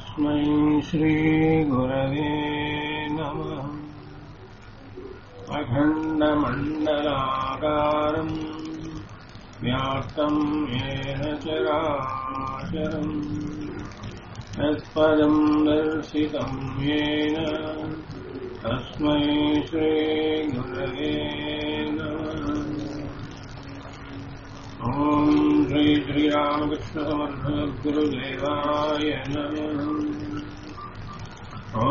तस्मै श्रीगुरवे नमः अखण्डमण्डलाकारम् व्याप्तम् येन चराचरम् यत्पदम् दर्शितम् येन तस्मै श्रीगुरवे नमः ॐ श्री श्रीरामकृष्णसमर्थगुरुदेवाय नमः ॐ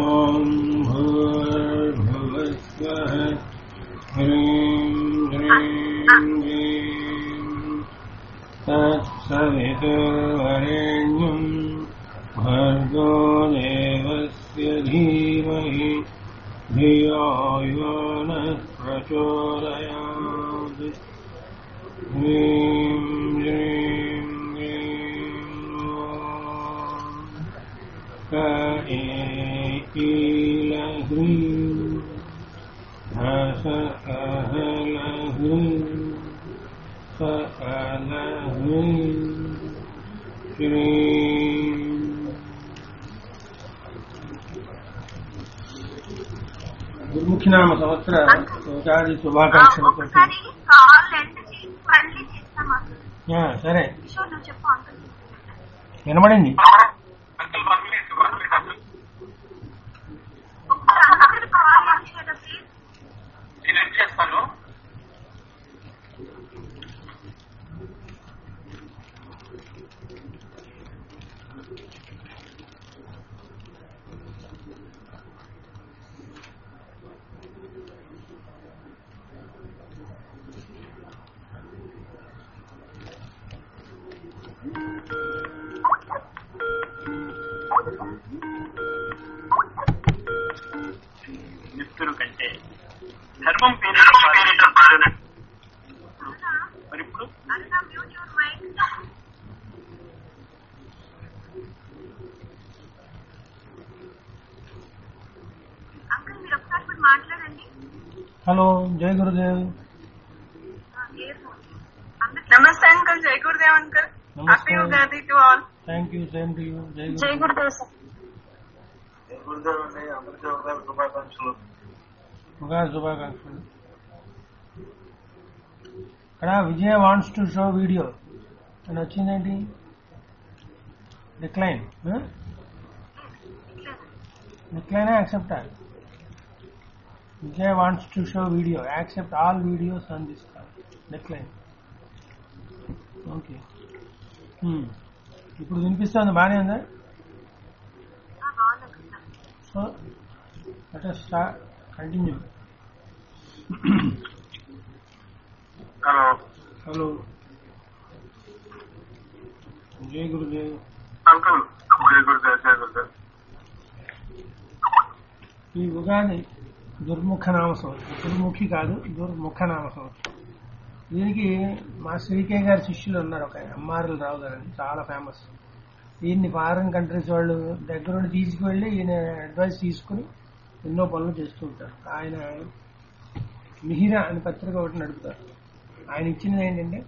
भूर्भुवस्वः ह्रीं ह्रीं ह्रीं तत्सवितुर्वरेण्यम् भर्गो देवस्य धीमहि धियो यो नः प्रचोदयात् ह्रीं ह्रीं ह्रीं ॐ क एकीलह्रीं हस अहलह्रीं स अलह्रीं श्रीं దుర్ముఖినామ సంవత్సర ఉగాది శుభాకాంక్షలతో ఒకసారి కాల్ ఎండ్ చేసి మళ్ళీ చేస్తాం అంకుల్ ఆ, సరే కిషోర్ నువ్వు చెప్పు అంకుల్ వినబడింది ఒకసారి కాల్ ఎండ్ చేయడం ప్లీజ్ నేను చేస్తాను మిత్రుడు కంటే ధర్మం పేరిట పాలన మరి ఇప్పుడు Aruna mute your mic uncle మీరు ఒకసారి ఇప్పుడు మాట్లాడండి hello jai Gurudev earphone namaste uncle jai Gurudev uncle happy namaste Ugadi to all thank you same to you jai jai Guru Gurudev sir Gurudev అండి అందరికీ ఉగాది శుభాకాంక్షలు ఉగాది శుభాకాంక్షలు ఇక్కడ Vijay wants to show video అని వచ్చిందేంటి decline decline accept Vijay wants to show video accept all videos on this decline okay ఇప్పుడు వినిపిస్తుంది బాగానే ఉందా బాగుంది uncle so let us start continue hello hello jai Gurudev uncle jai Gurudev జై గురుదేవ్ ఈ ఉగాది దుర్ముఖ నామ సంవత్సరం దుర్ముఖి కాదు దుర్ముఖ నామ సంవత్సరం దీనికి మా శ్రీకే గారి శిష్యులు ఉన్నారు ఒక ఎంఆర్ఎల్ రావు గారు అని చాలా ఫేమస్ ఈయన్ని ఫారిన్ కంట్రీస్ వాళ్ళు దగ్గరుండి తీసుకువెళ్ళి ఈయన అడ్వైస్ తీసుకుని ఎన్నో పనులు చేస్తూ ఉంటారు ఆయన మిహిరా అనే పత్రిక ఒకటి నడుపుతారు ఆయన ఇచ్చినది ఏంటంటే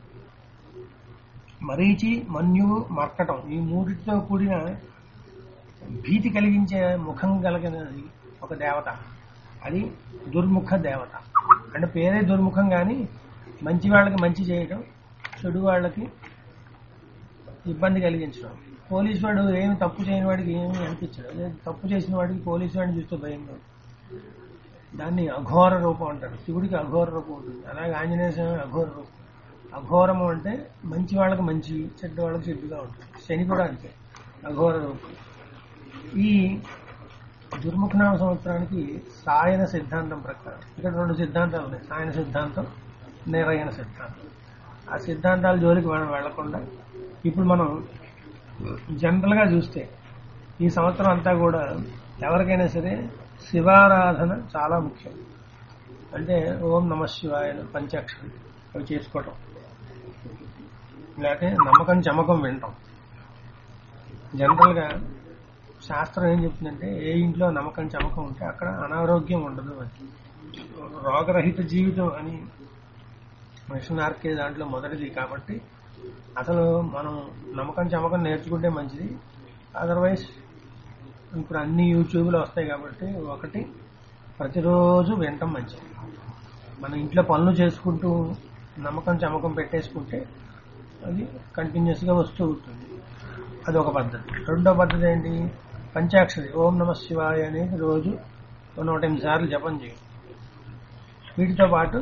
మరీచి మన్యువు మర్కటం ఈ మూడిటితో కూడిన భీతి కలిగించే ముఖం కలిగినది ఒక దేవత అది దుర్ముఖ దేవత అంటే పేరే దుర్ముఖం కానీ మంచి వాళ్ళకి మంచి చేయడం చెడు వాళ్ళకి ఇబ్బంది కలిగించడం పోలీసు వాడు ఏమి తప్పు చేయని వాడికి ఏమి అనిపించడు అదే తప్పు చేసిన వాడికి పోలీసు వాడిని చూస్తే భయంగా ఉంటుంది. దాన్ని అఘోర రూపం అంటారు శివుడికి అఘోర రూపం ఉంటుంది అలాగే ఆంజనేయ స్వామి అఘోర రూపం అఘోరము అంటే మంచి వాళ్ళకి మంచి చెడ్డ వాళ్ళకి చెడ్డుగా ఉంటుంది శని కూడా అంతే అఘోర రూపం ఈ దుర్ముఖనామ సంవత్సరానికి సాయన సిద్ధాంతం ప్రకారం ఇక్కడ రెండు సిద్ధాంతాలు ఉన్నాయి సాయన సిద్ధాంతం నిరయన సిద్ధాంతం ఆ సిద్ధాంతాల జోలికి మనం వెళ్లకుండా ఇప్పుడు మనం జనరల్ గా చూస్తే ఈ సంవత్సరం అంతా కూడా ఎవరికైనా సరే శివారాధన చాలా ముఖ్యం అంటే ఓం నమ శివాయ పంచాక్షరి అవి చేసుకోవటం లేకపోతే నమ్మకం చమకం వినటం జనరల్ గా శాస్త్రం ఏం చెప్తుందంటే ఏ ఇంట్లో నమ్మకం చమకం ఉంటే అక్కడ అనారోగ్యం ఉండదు అని రోగరహిత జీవితం అని మిషన్ ఆర్కే దాంట్లో మొదటిది కాబట్టి అసలు మనం నమ్మకం చమకం నేర్చుకుంటే మంచిది అదర్వైజ్ ఇప్పుడు అన్ని యూట్యూబ్లో వస్తాయి కాబట్టి ఒకటి ప్రతిరోజు వినటం మంచిది మన ఇంట్లో పనులు చేసుకుంటూ నమ్మకం చమకం పెట్టేసుకుంటే అది కంటిన్యూస్గా వస్తూ ఉంటుంది అది ఒక పద్ధతి రెండో పద్ధతి ఏంటి పంచాక్షరి ఓం నమ శివాయ అనేది రోజు ఓ నూట ఎనిమిది సార్లు జపం చేయి వీటితో పాటు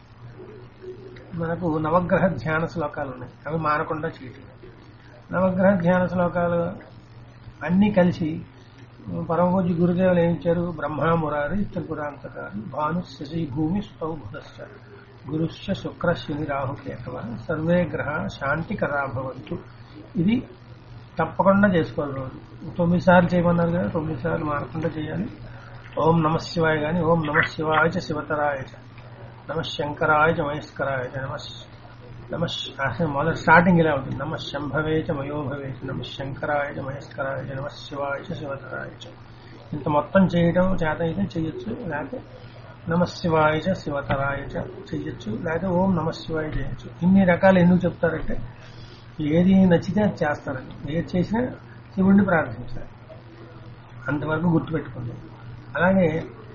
మనకు నవగ్రహ ధ్యాన శ్లోకాలు ఉన్నాయి అవి మానకుండా చేయటం నవగ్రహ ధ్యాన శ్లోకాలు అన్నీ కలిసి పరమపూజ్య గురుదేవులు ఏమి ఇచ్చారు బ్రహ్మ మురారి త్రిపురాంతకారి భాను శశి భూమి స్థౌభుతశ్చ గురుశ్చ శుక్ర శని రాహు కేతవ సర్వే గ్రహ శాంతికరా భవంతు ఇది తప్పకుండా చేసుకోవాలి రోజు తొమ్మిది సార్లు చేయమన్నారు కదా తొమ్మిది సార్లు మారకుండా చేయాలి ఓం నమ శివాయ కానీ ఓం నమ శివాయ చ శివతరాయ చ నమ శంకరాయ చ మహేశ్వరాయ చ నమ నమ అసలు మొదటి స్టార్టింగ్ ఇలా ఉంటుంది నమ శంభవే చ మయోభవే చ నమ శంకరాయ చ మహేశ్వరాయ చ నమ శివాయ చ శివతరాయ చ ఇంత మొత్తం చేయడం చేత అయితే చేయొచ్చు లేకపోతే నమ శివాయ చ శివతరాయ చ చేయొచ్చు లేకపోతే ఓం నమ శివాయ చేయొచ్చు ఇన్ని రకాలు ఎందుకు చెప్తారంటే ఏది నచ్చితే అది చేస్తారండి ఏది చేసినా శివుడిని ప్రార్థించాలి అంతవరకు గుర్తుపెట్టుకోండి అలాగే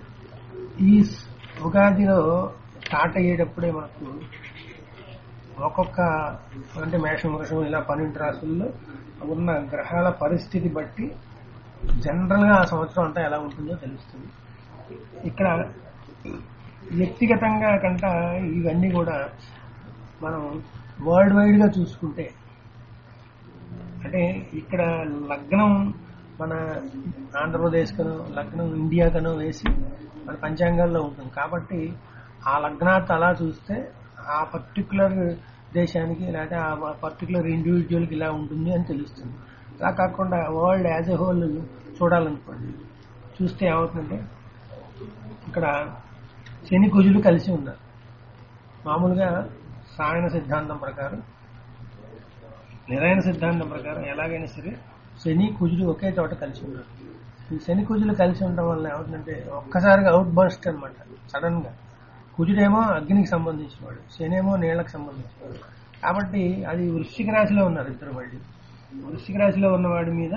ఈ స్- ఉగాదిలో స్టార్ట్ అయ్యేటప్పుడే మనకు ఒక్కొక్క అంటే మేషం వృషం ఇలా పన్నెండు రాసుల్లో ఉన్న గ్రహాల పరిస్థితి బట్టి జనరల్ గా ఆ సంవత్సరం అంతా ఎలా ఉంటుందో తెలుస్తుంది ఇక్కడ వ్యక్తిగతంగా కంట ఇవన్నీ కూడా మనం వరల్డ్ వైడ్ గా చూసుకుంటే అంటే ఇక్కడ లగ్నం మన ఆంధ్రప్రదేశ్ కను లగ్నం ఇండియా కను వేసి మన పంచాంగాల్లో ఉంటుంది కాబట్టి ఆ లగ్నాత్ అలా చూస్తే ఆ పర్టికులర్ దేశానికి లేకపోతే ఆ పర్టికులర్ ఇండివిజువల్కి ఇలా ఉంటుంది అని తెలుస్తుంది అలా కాకుండా వరల్డ్ యాజ్ ఎ హోల్ చూడాలనుకోండి చూస్తే ఏమవుతుందంటే ఇక్కడ శని కుజులు కలిసి ఉన్నారు మామూలుగా సాయన సిద్ధాంతం ప్రకారం నిరాయణ సిద్ధాంతం ప్రకారం ఎలాగైనా సరే శని కుజులు ఒకే చోట కలిసి ఉన్నారు ఈ శని కుజులు కలిసి ఉండడం వల్ల ఏమవుతుందంటే ఒక్కసారిగా అవుట్ బర్స్ట్ అనమాట సడన్ గా కుజుడేమో అగ్నికి సంబంధించినవాడు శనేమో నీళ్లకు సంబంధించినవాడు కాబట్టి అది వృశ్చిక రాశిలో ఉన్నారు ఇద్దరు మళ్ళీ వృశ్చిక రాశిలో ఉన్నవాడి మీద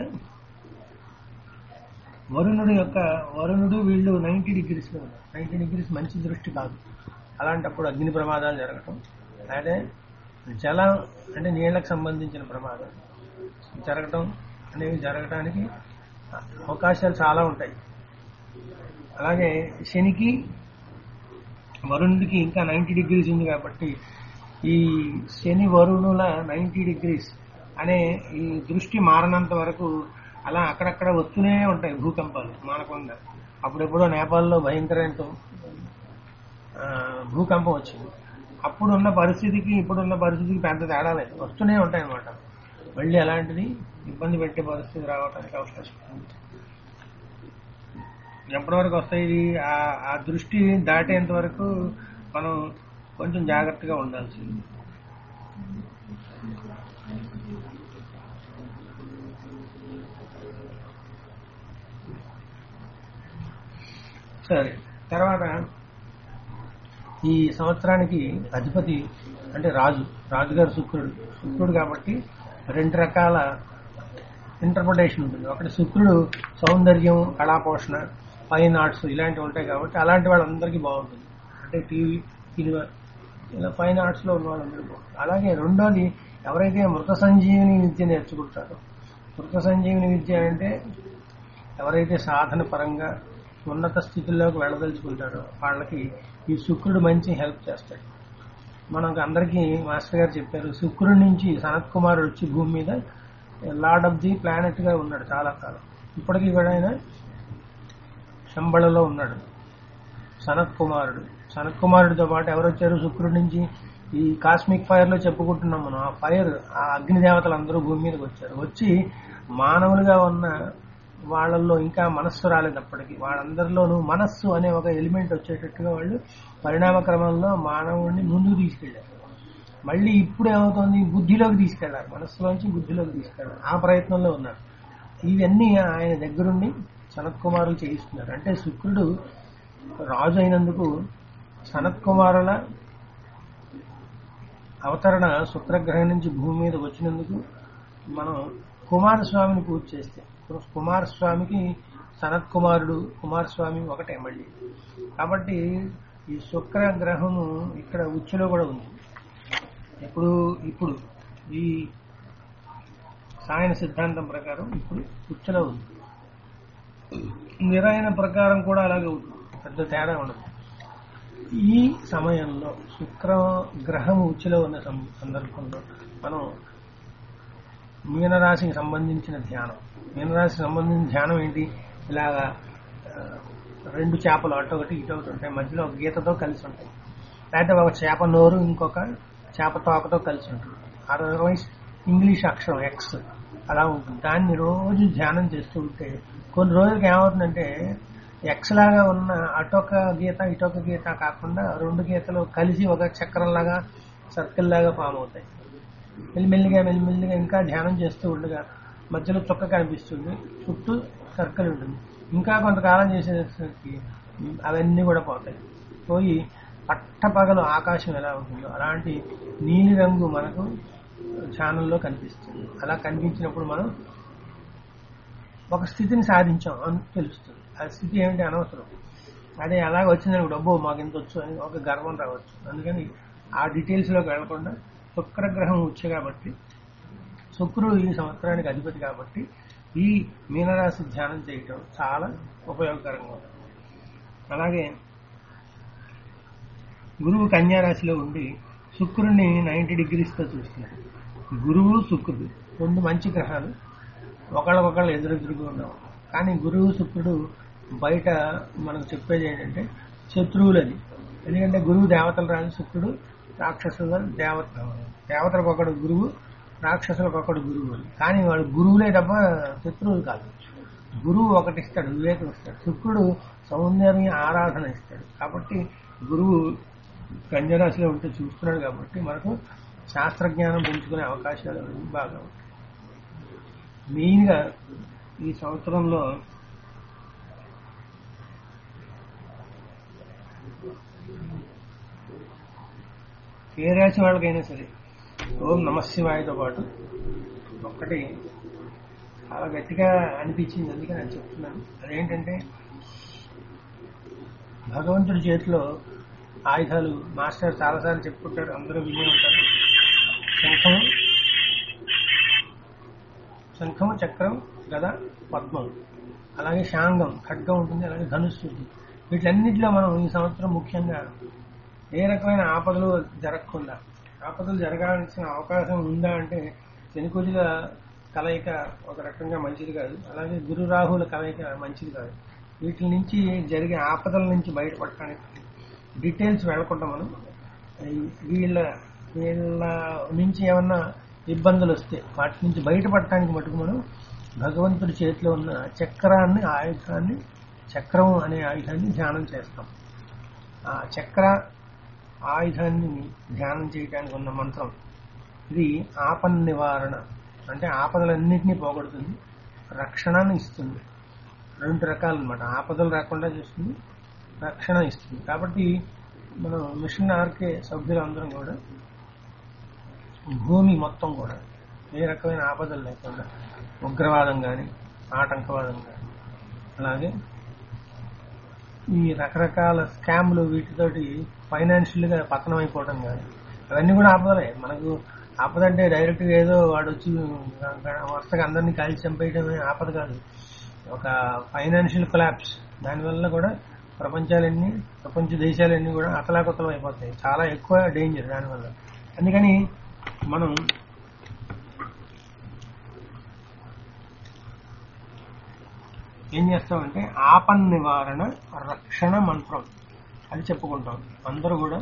వరుణుడు యొక్క వరుణుడు వీళ్ళు నైన్టీ డిగ్రీస్ లో ఉన్నారు నైన్టీ డిగ్రీస్ మంచి దృష్టి కాదు అలాంటప్పుడు అగ్ని ప్రమాదాలు జరగటం అదే జలం అంటే నీళ్లకు సంబంధించిన ప్రమాదం జరగటం అనేవి జరగటానికి అవకాశాలు చాలా ఉంటాయి అలాగే శనికి వరుణుడికి ఇంకా నైన్టీ డిగ్రీస్ ఉంది కాబట్టి ఈ శని వరుణుల నైన్టీ డిగ్రీస్ అనే ఈ దృష్టి మారనంత వరకు అలా అక్కడక్కడ వస్తూనే ఉంటాయి భూకంపాలు మానకుండా అప్పుడెప్పుడో నేపాల్లో భయంకరమైన ఆ, భూకంపం వచ్చింది అప్పుడున్న పరిస్థితికి ఇప్పుడున్న పరిస్థితికి పెద్ద తేడా లేదు వస్తూనే ఉంటాయి అన్నమాట మళ్ళీ అలాంటిది ఇబ్బంది పెట్టే పరిస్థితి రావడానికి అవకాశం ఉంది ఎప్పటి వరకు వస్తాయి ఇది ఆ- ఆ దృష్టి దాటేంత వరకు మనం కొంచెం జాగ్రత్తగా ఉండాల్సింది సరే తర్వాత ఈ సంవత్సరానికి అధిపతి అంటే రాజు రాజుగారు శుక్రుడు శుక్రుడు కాబట్టి రెండు రకాల ఇంటర్ప్రిటేషన్ ఉంటుంది ఒకటి శుక్రుడు సౌందర్యం కళాపోషణ ఫైన్ ఆర్ట్స్ ఇలాంటివి ఉంటాయి కాబట్టి అలాంటి వాళ్ళందరికీ బాగుంటుంది అంటే టీవీ సినిమా ఇలా ఫైన్ ఆర్ట్స్ లో ఉన్న వాళ్ళందరికీ బాగుంటుంది అలాగే రెండోది ఎవరైతే మృత సంజీవిని విద్య నేర్చుకుంటారో మృత సంజీవిని విద్య అంటే ఎవరైతే సాధన పరంగా ఉన్నత స్థితిలోకి వెళ్ళదలుచుకుంటారో వాళ్ళకి ఈ శుక్రుడు మంచి హెల్ప్ చేస్తాడు మనకు అందరికీ మాస్టర్ గారు చెప్పారు శుక్రుడి నుంచి సనత్ కుమారుడు వచ్చి భూమి మీద లార్డ్ ఆఫ్ ది ప్లానెట్ గా ఉన్నాడు చాలా కాలం ఇప్పటికీ కూడా ఆయన శంబళలో ఉన్నాడు సనత్ కుమారుడు సనత్ కుమారుడితో పాటు ఎవరు వచ్చారు శుక్రుడి నుంచి ఈ కాస్మిక్ ఫైర్ లో చెప్పుకుంటున్నాం మనం ఆ ఫైర్ ఆ అగ్ని దేవతలు అందరూ భూమి మీదకి వచ్చారు వచ్చి మానవులుగా ఉన్న వాళ్ళల్లో ఇంకా మనస్సు రాలేదు అప్పటికి వాళ్ళందరిలోనూ మనస్సు అనే ఒక ఎలిమెంట్ వచ్చేటట్టుగా వాళ్ళు పరిణామ క్రమంలో మానవుడిని ముందుకు తీసుకెళ్లారు మళ్ళీ ఇప్పుడు ఏమవుతుంది బుద్ధిలోకి తీసుకెళ్లారు మనస్సులోంచి బుద్ధిలోకి తీసుకెళ్లారు ఆ ప్రయత్నంలో ఉన్నారు ఇవన్నీ ఆయన దగ్గరుండి సనత్ కుమారులు చేయిస్తున్నారు అంటే శుక్రుడు రాజు అయినందుకు సనత్ కుమారుల అవతరణ శుక్రగ్రహం నుంచి భూమి మీద వచ్చినందుకు మనం కుమారస్వామిని పూజ చేస్తే కుమారస్వామికి సనత్ కుమారుడు కుమారస్వామి ఒకటే మళ్ళీ కాబట్టి ఈ శుక్ర గ్రహము ఇక్కడ ఉచ్చులో కూడా ఉంది ఇప్పుడు ఇప్పుడు ఈ సాయన సిద్ధాంతం ప్రకారం ఇప్పుడు ఉచ్చులో ఉంది నిరాయన ప్రకారం కూడా అలాగే ఉంటుంది పెద్ద తేడా ఉండదు ఈ సమయంలో శుక్ర గ్రహం ఉచ్చులో ఉన్న సం- సందర్భంలో మనం మీనరాశికి సంబంధించిన ధ్యానం మీనరాశికి సంబంధించిన ధ్యానం ఏంటి ఇలాగా ఆ, రెండు చేపలు అటు ఒకటి ఇటు ఒకటి ఉంటాయి మధ్యలో ఒక గీతతో కలిసి ఉంటాయి లేకపోతే ఒక చేప నోరు ఇంకొక చేప తోకతో కలిసి ఉంటుంది అదర్వైజ్ ఇంగ్లీష్ అక్షరం ఎక్స్ అలా ఉంటుంది దాన్ని రోజు ధ్యానం చేస్తూ ఉంటే కొన్ని రోజులకి ఏమవుతుందంటే ఎక్స్ లాగా ఉన్న అటొక గీత ఇటొక గీత కాకుండా రెండు గీతలు కలిసి ఒక చక్రం లాగా సర్కిల్ లాగా ఫామ్ అవుతాయి మెల్లిమెల్లిగా మెల్లిమెల్లిగా ఇంకా ధ్యానం చేస్తూ ఉండగా మధ్యలో చుక్క కనిపిస్తుంది చుట్టూ సర్కిల్ ఉంటుంది ఇంకా కొంతకాలం చేసేసరికి అవన్నీ కూడా పోతాయి పోయి పట్టపగలు ఆకాశం ఎలా ఉంటుందో అలాంటి నీలి రంగు మనకు ఛానల్లో కనిపిస్తుంది అలా కనిపించినప్పుడు మనం ఒక స్థితిని సాధించాం అని తెలుస్తుంది ఆ స్థితి ఏమిటి అనవసరం అదే అలాగ వచ్చిందని డబ్బు మాకు ఇంత వచ్చు అని ఒక గర్వం రావచ్చు అందుకని ఆ డీటెయిల్స్ లోకి వెళ్లకుండా శుక్రగ్రహం వచ్చు కాబట్టి శుక్రుడు ఈ సంవత్సరానికి అధిపతి కాబట్టి ఈ మీనరాశి ధ్యానం చేయటం చాలా ఉపయోగకరంగా ఉంటుంది అలాగే గురువు కన్యా రాశిలో ఉండి శుక్రుడిని నైంటీ డిగ్రీస్తో చూస్తున్నాడు గురువు శుక్రుడు రెండు మంచి గ్రహాలు ఒకళ్ళకొకళ్ళు ఎదురెదురుగా ఉన్నాం కానీ గురువు శుక్రుడు బయట మనకు చెప్పేది ఏంటంటే శత్రువులని ఎందుకంటే గురువు దేవతల రాజు శుక్రుడు రాక్షసుల దేవత దేవతలకు ఒకడు గురువు రాక్షసులకు ఒకడు గురువు అని కానీ వాడు గురువులే తప్ప శత్రువులు కాదు గురువు ఒకటి ఇస్తాడు వివేకం ఇస్తాడు శుక్రుడు సౌందర్య ఆరాధన ఇస్తాడు కాబట్టి గురువు కన్యరాశిలో ఉంటే చూస్తున్నాడు కాబట్టి మనకు శాస్త్రజ్ఞానం పెంచుకునే అవకాశాలు అనేవి బాగా ఉంటాయి మెయిన్గా ఈ సంవత్సరంలో ఏ రాశి వాళ్ళకైనా సరే ఓం నమశివాయతో పాటు ఒక్కటి చాలా గట్టిగా అనిపించింది అందుకే నేను చెప్తున్నాను అదేంటంటే భగవంతుడి చేతిలో ఆయుధాలు మాస్టర్ చాలాసార్లు చెప్పుకుంటారు అందరూ వినే ఉంటారు శంఖము శంఖము చక్రం గద పద్మం అలాగే శాంగం ఖడ్గం ఉంటుంది అలాగే ధనుస్సు ఉంటుంది వీటన్నిటిలో మనం ఈ సంవత్సరం ముఖ్యంగా ఏ రకమైన ఆపదలు జరగకుండా ఆపదలు జరగాల్సిన అవకాశం ఉందా అంటే శనికుజుల కలయిక ఒక రకంగా మంచిది కాదు అలాగే గురు రాహుల కలయిక మంచిది కాదు వీటి నుంచి జరిగే ఆపదల నుంచి బయటపడటానికి డీటెయిల్స్ వెళ్లకుండా మనం ఈ- వీళ్ళ వీళ్ళ నుంచి ఏమన్నా ఇబ్బందులు వస్తే వాటి నుంచి బయటపడటానికి మటుకు మనం భగవంతుడి చేతిలో ఉన్న చక్రాన్ని ఆయుధాన్ని చక్రం అనే ఆయుధాన్ని ధ్యానం చేస్తాం ఆ చక్ర ఆయుధాన్ని ధ్యానం చేయడానికి ఉన్న మంత్రం ఇది ఆపన్ నివారణ అంటే ఆపదలన్నింటినీ పోగొడుతుంది రక్షణను ఇస్తుంది రెండు రకాలు అనమాట ఆపదలు రాకుండా చేస్తుంది రక్షణ ఇస్తుంది కాబట్టి మనం మిషన్ ఆర్కే సభ్యులందరం కూడా భూమి మొత్తం కూడా ఏ రకమైన ఆపదలు లేకుండా ఉగ్రవాదం కానీ ఆటంకవాదం కానీ అలాగే ఈ రకరకాల స్కామ్లు వీటితోటి ఫైనాన్షియల్ గా పతనం అయిపోవడం కానీ అవన్నీ కూడా ఆపదలే మనకు ఆపద అంటే డైరెక్ట్ గా ఏదో వాడు వచ్చి వరుసగా అందరినీ కాల్చి చంపేయడమే ఆపద కాదు ఒక ఫైనాన్షియల్ కొలాప్స్ దానివల్ల కూడా ప్రపంచాలన్నీ ప్రపంచ దేశాలన్నీ కూడా అతలాకుతలం అయిపోతాయి చాలా ఎక్కువ డేంజర్ దానివల్ల అందుకని మనం ఏం చేస్తామంటే ఆపన్ నివారణ రక్షణ మంత్రం అది చెప్పుకుంటాం అందరూ కూడా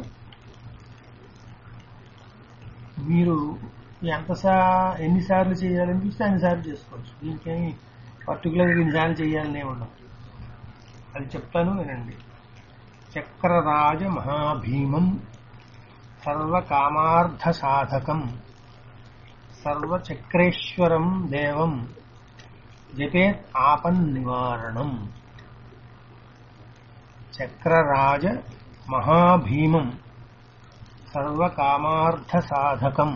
మీరు ఎంతసా ఎన్నిసార్లు చేయాలనిపిస్తే అన్నిసార్లు చేసుకోవచ్చు దీనికేమి పర్టికులర్గా ఇన్నిసార్లు చేయాలనే ఉండదు అది చెప్తాను వినండి చక్రరాజ మహాభీమం సర్వకామార్థ సాధకం సర్వచక్రేశ్వరం దేవం జపేత్ ఆపన్ నివారణం చక్రరాజ మహాభీమం సర్వకామార్థ సాధకం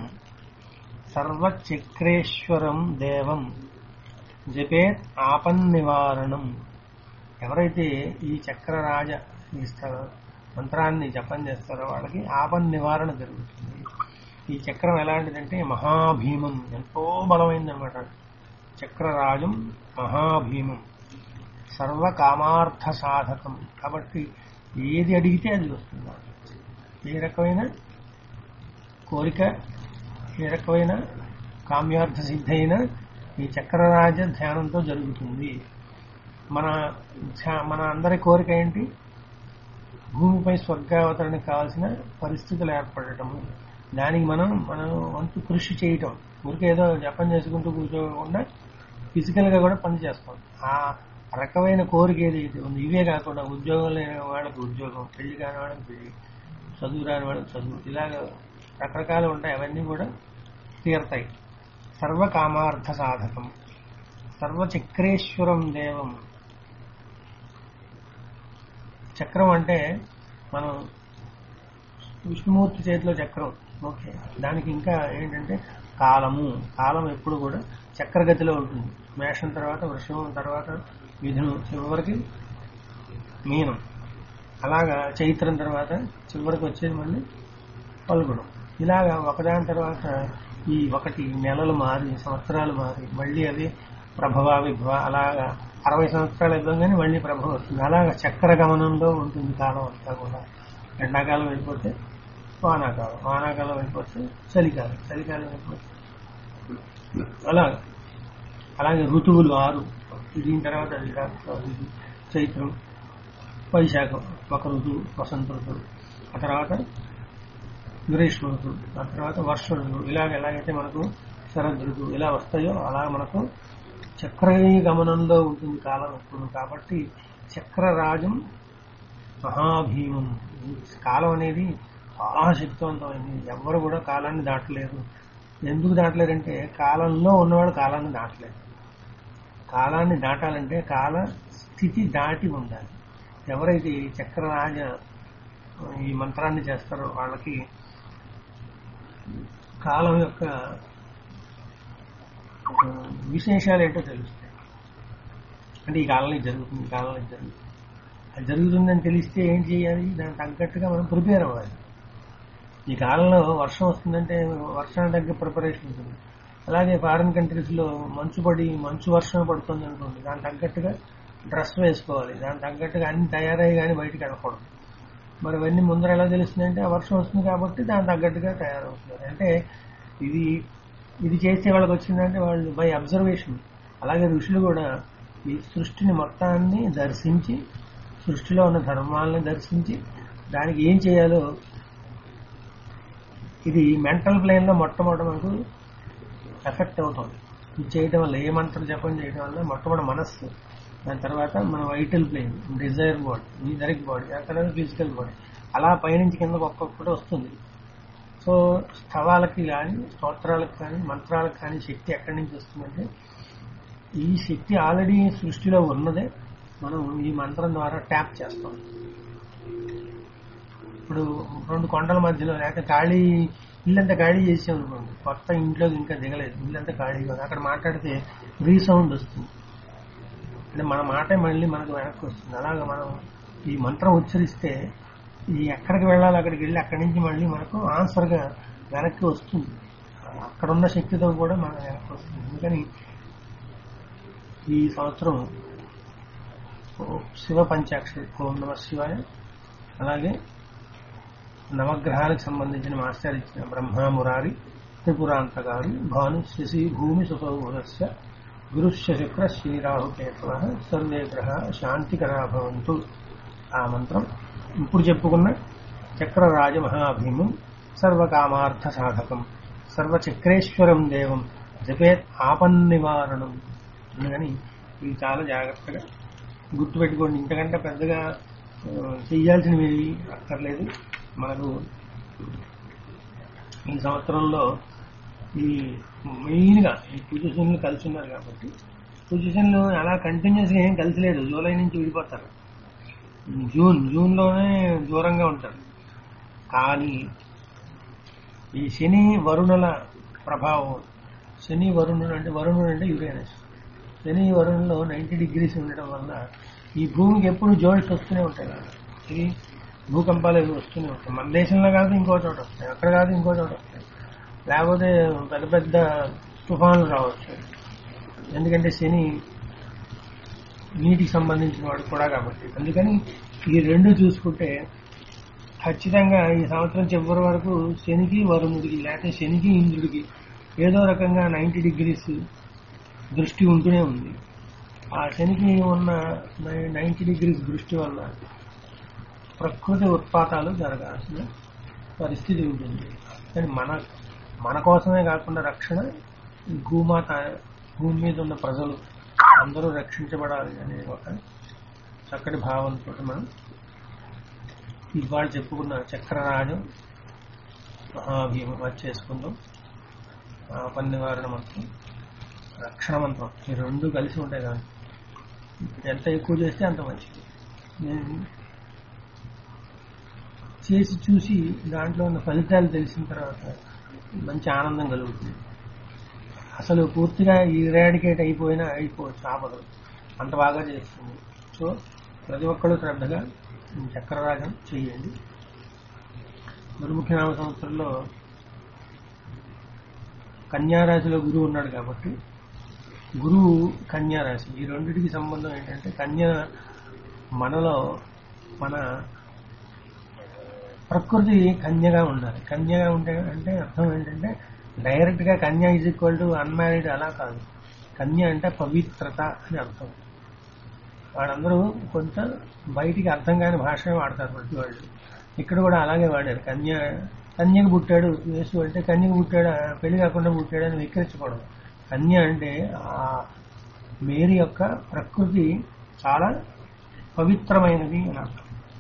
సర్వచక్రేశ్వరం దేవం జపేత్ ఆపన్ నివారణం ఎవరైతే ఈ చక్రరాజ ఇస్తారో మంత్రాన్ని జపం చేస్తారో వాళ్ళకి ఆపన్ నివారణ జరుగుతుంది ఈ చక్రం ఎలాంటిదంటే మహాభీమం ఎంతో బలమైందనమాట చక్రరాజం మహాభీమం సర్వకామార్థ సాధకం కాబట్టి ఏది అడిగితే అది వస్తుంది ఏ రకమైన కోరిక ఏ రకమైన కామ్యార్థ సిద్ధైన ఈ చక్రరాజ ధ్యానంతో జరుగుతుంది మన ధ్యా- మన అందరి కోరిక ఏంటి భూమిపై స్వర్గావతరణకు కావాల్సిన పరిస్థితులు ఏర్పడటము దానికి మనం మనం వంతు కృషి చేయటం ఊరికే ఏదో జపం చేసుకుంటూ కూర్చోకుండా ఫిజికల్ గా కూడా పని చేస్తాం ఆ రకమైన కోరిక ఏదైతే ఉంది ఇవే కాకుండా ఉద్యోగం లేని వాళ్ళకి ఉద్యోగం పెళ్లి కాని వాళ్ళకి పెళ్లి చదువు రాని వాళ్ళకి చదువు ఇలాగ రకరకాలు ఉంటాయి అవన్నీ కూడా తీరతాయి సర్వకామార్థ సాధకం సర్వచక్రేశ్వరం దేవం చక్రం అంటే మనం విష్ణుమూర్తి చేతిలో చక్రం ఓకే దానికి ఇంకా ఏంటంటే కాలము కాలం ఎప్పుడు కూడా చక్రగతిలో ఉంటుంది మేషం తర్వాత వృషభం తర్వాత మిథునం చివరికి మీనం అలాగా చైత్రం తర్వాత చివరికి వచ్చేది మళ్ళీ పల్గొనం ఇలాగా ఒకదాని తర్వాత ఈ ఒకటి నెలలు మారి సంవత్సరాలు మారి మళ్ళీ అవి ప్రభవ విభవ అలాగా అరవై సంవత్సరాలు ఇవ్వగానే మళ్ళీ ప్రభవ వస్తుంది అలాగా చక్ర గమనంలో ఉంటుంది కాలం అంతా కూడా ఎండాకాలం అయిపోతే వానాకాలం వానాకాలం అయిపోతే చలికాలం చలికాలం అయిపోతే అలా అలాగే ఋతువులు ఆరు దీని తర్వాత అది తర్వాత ఇది చైత్రం వైశాఖం ఒక ఋతువు వసంత ఋతువు ఆ తర్వాత గ్రీష్మ ఋతువు ఆ తర్వాత వర్ష ఋతువు ఇలాగ ఎలాగైతే మనకు శరద్ ఋతువు ఇలా వస్తాయో అలా మనకు చక్రీ గమనంలో ఉంటుంది కాలం ఎప్పుడు కాబట్టి చక్రరాజం మహాభీమం ఈ కాలం అనేది చాలా శక్తివంతమైంది ఎవరు కూడా కాలాన్ని దాటలేరు ఎందుకు దాటలేరంటే కాలంలో ఉన్నవాడు కాలాన్ని దాటలేరు కాలాన్ని దాటాలంటే కాల స్థితి దాటి ఉండాలి ఎవరైతే ఈ చక్రరాజ ఈ మంత్రాన్ని చేస్తారో వాళ్ళకి కాలం యొక్క ఆ, విశేషాలు ఏంటో తెలుస్తాయి అంటే ఈ కాలంలో ఇది జరుగుతుంది ఈ కాలంలో ఇది జరుగుతుంది అది జరుగుతుందని తెలిస్తే ఏం చేయాలి దానికి తగ్గట్టుగా మనం ప్రిపేర్ అవ్వాలి ఈ కాలంలో వర్షం వస్తుందంటే వర్షానికి తగ్గ ప్రిపరేషన్ ఉంటుంది అలాగే ఫారిన్ కంట్రీస్ లో మంచు పడి మంచు వర్షం పడుతుంది అనుకోండి దానికి తగ్గట్టుగా డ్రెస్ వేసుకోవాలి దానికి తగ్గట్టుగా అన్ని తయారయ్యి కానీ బయటికి వెళ్ళకూడదు మరి ఇవన్నీ ముందర ఎలా తెలుస్తుందంటే ఆ వర్షం వస్తుంది కాబట్టి దానికి తగ్గట్టుగా తయారవుతున్నారు అంటే ఇది ఇది చేసే వాళ్ళకి వచ్చిందంటే వాళ్ళు బై అబ్జర్వేషన్ అలాగే ఋషులు కూడా ఈ సృష్టిని మొత్తాన్ని దర్శించి సృష్టిలో ఉన్న ధర్మాలను దర్శించి దానికి ఏం చేయాలో ఇది మెంటల్ ప్లేన్ లో మొట్టమొదటి మనకు ఎఫెక్ట్ అవుతుంది ఇది చేయడం వల్ల ఏ మంత్ర జపం చేయడం వల్ల మొట్టమొదటి మనస్సు దాని తర్వాత మన vital plane desire body etheric body ఆ తర్వాత ఫిజికల్ బాడీ అలా పైనుంచి కిందకు ఒక్కొక్కటి వస్తుంది సో స్థవాలకి కానీ స్తోత్రాలకు కానీ మంత్రాలకు కానీ శక్తి ఎక్కడి నుంచి వస్తుందంటే ఈ శక్తి ఆల్రెడీ సృష్టిలో ఉన్నదే మనం ఈ మంత్రం ద్వారా ట్యాప్ చేస్తాం ఇప్పుడు రెండు కొండల మధ్యలో లేక ఖాళీ ఇల్లంతా ఖాళీ చేసాం అనుకోండి కొత్త ఇంట్లోకి ఇంకా దిగలేదు ఇల్లంతా ఖాళీగా ఉంది అక్కడ మాట్లాడితే రీసౌండ్ వస్తుంది అంటే మన మాటే మళ్ళీ మనకు వెనక్కి వస్తుంది అలాగా మనం ఈ మంత్రం ఉచ్చరిస్తే ఈ ఎక్కడికి వెళ్ళాలి అక్కడికి వెళ్ళి అక్కడి నుంచి మళ్ళీ మనకు ఆన్సర్గా వెనక్కి వస్తుంది అక్కడ ఉన్న శక్తితో కూడా మనకు వెనక్కి వస్తుంది అందుకని ఈ సంవత్సరం ఓ శివ పంచాక్షరి ఓం నమ శివాయ అలాగే నవగ్రహాలకు సంబంధించిన మాస్టర్ ఇచ్చిన బ్రహ్మ మురారి త్రిపురాంతగారి భాను శశి భూమి సుఖోదస్య గురుశ్య శుక్ర శ్రీరాహు కేతవ సర్వే గ్రహ శాంతికరా భవంతు ఆ మంత్రం ఇప్పుడు చెప్పుకున్న చక్రరాజ మహాభీమం సర్వకామార్థ సాధకం సర్వచక్రేశ్వరం దేవం జపేత్ ఆపన్నివారణం అందుకని ఇది చాలా జాగ్రత్తగా గుర్తుపెట్టుకోండి ఇంతకంటే పెద్దగా ఆ, చెయ్యాల్సినవి అక్కర్లేదు మనకు ఈ సంవత్సరంలో ఈ మెయిన్ గా ఈ పొజిషన్లు కలిసి ఉన్నారు కాబట్టి పొజిషన్లు అలా కంటిన్యూస్ గా ఏం కలిసిలేదు జూలై నుంచి విడిపోతారు జూన్ జూన్ లోనే దూరంగా ఉంటారు కానీ ఈ శని వరుణుల ప్రభావం శని వరుణుడు అంటే వరుణుడు అంటే యురేనస్ శని వరుణులో నైంటీ డిగ్రీస్ ఉండడం వల్ల ఈ భూమికి ఎప్పుడు జోడిస్ వస్తూనే ఉంటాయి కదా ఇది భూకంపాలు ఇవి వస్తూనే ఉంటాయి మన దేశంలో కాదు ఇంకో చోట వస్తాయి అక్కడ కాదు ఇంకో చోట వస్తాయి లేకపోతే పెద్ద పెద్ద తుఫాన్లు రావచ్చు ఎందుకంటే శని నీటికి సంబంధించిన వాడు కూడా కాబట్టి అందుకని ఈ రెండు చూసుకుంటే ఖచ్చితంగా ఈ సంవత్సరం చివరి వరకు శనికి వరుణుడికి లేకపోతే శనికి ఇంద్రుడికి ఏదో రకంగా నైంటీ డిగ్రీస్ దృష్టి ఉంటూనే ఉంది ఆ శనికి ఉన్న నైంటీ డిగ్రీస్ దృష్టి వల్ల ప్రకృతి ఉత్పాతాలు జరగాల్సిన పరిస్థితి ఉంటుంది కానీ మన మన కోసమే కాకుండా రక్షణ ఈ భూమాత భూమి మీద ఉన్న ప్రజలు అందరూ రక్షించబడాలి అనే ఒక చక్కటి భావంతో మనం ఇవాళ చెప్పుకున్న చక్రరాజు మహాభీమ చేసుకుందాం పని నివారణ మంత్రం రక్షణ మంత్రం ఈ రెండు కలిసి ఉంటాయి కదా ఎంత ఎక్కువ చేస్తే అంత మంచిది నేను చేసి చూసి దాంట్లో ఉన్న ఫలితాలు తెలిసిన తర్వాత మంచి ఆనందం కలుగుతుంది అసలు పూర్తిగా ఇరాడికేట్ అయిపోయినా అయిపోవచ్చు ఆపదు అంత బాగా చేస్తుంది సో ప్రతి ఒక్కళ్ళు శ్రద్ధగా చక్రరాజం చేయండి గురుముఖ్యనామ సంవత్సరంలో కన్యారాశిలో గురువు ఉన్నాడు కాబట్టి గురువు కన్యారాశి ఈ రెండింటికి సంబంధం ఏంటంటే కన్య మనలో మన ప్రకృతి కన్యగా ఉండాలి కన్యగా ఉంటే అంటే అర్థం ఏంటంటే డైరెక్ట్ గా కన్య ఈజ్ ఈక్వల్ టు అన్మ్యారీడ్ అలా కాదు కన్య అంటే పవిత్రత అని అర్థం వాళ్ళందరూ కొంత బయటికి అర్థం కాని భాషనే వాడతారు ప్రతి వాళ్ళు ఇక్కడ కూడా అలాగే వాడారు కన్య కన్యకు పుట్టాడు యేసు అంటే కన్యకు పుట్టాడు పెళ్లి కాకుండా పుట్టాడు అని వికరించకూడదు కన్య అంటే ఆ మేరీ యొక్క ప్రకృతి చాలా పవిత్రమైనది అని అర్థం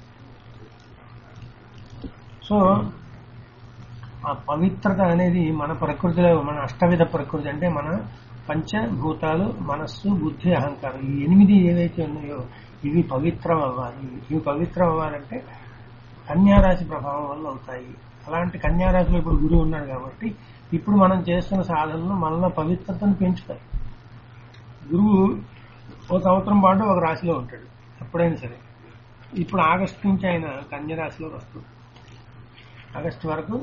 సో ఆ పవిత్రత అనేది మన ప్రకృతిలో మన అష్టవిధ ప్రకృతి అంటే మన పంచభూతాలు మనస్సు బుద్ధి అహంకారం ఈ ఎనిమిది ఏవైతే ఉన్నాయో ఇవి పవిత్రం అవ్వాలి ఇవి పవిత్రం అవ్వాలంటే కన్యారాశి ప్రభావం వల్ల అవుతాయి అలాంటి కన్యారాశిలో ఇప్పుడు గురువు ఉన్నాడు కాబట్టి ఇప్పుడు మనం చేస్తున్న సాధనలు మనలో పవిత్రతను పెంచుతాయి గురువు ఒక సంవత్సరం పాటు ఒక రాశిలో ఉంటాడు ఎప్పుడైనా సరే ఇప్పుడు ఆగస్టు నుంచి ఆయన కన్యరాశిలోకి వస్తుంది ఆగస్టు వరకు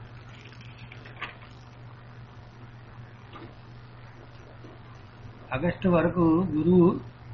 ఆగస్టు వరకు గురువు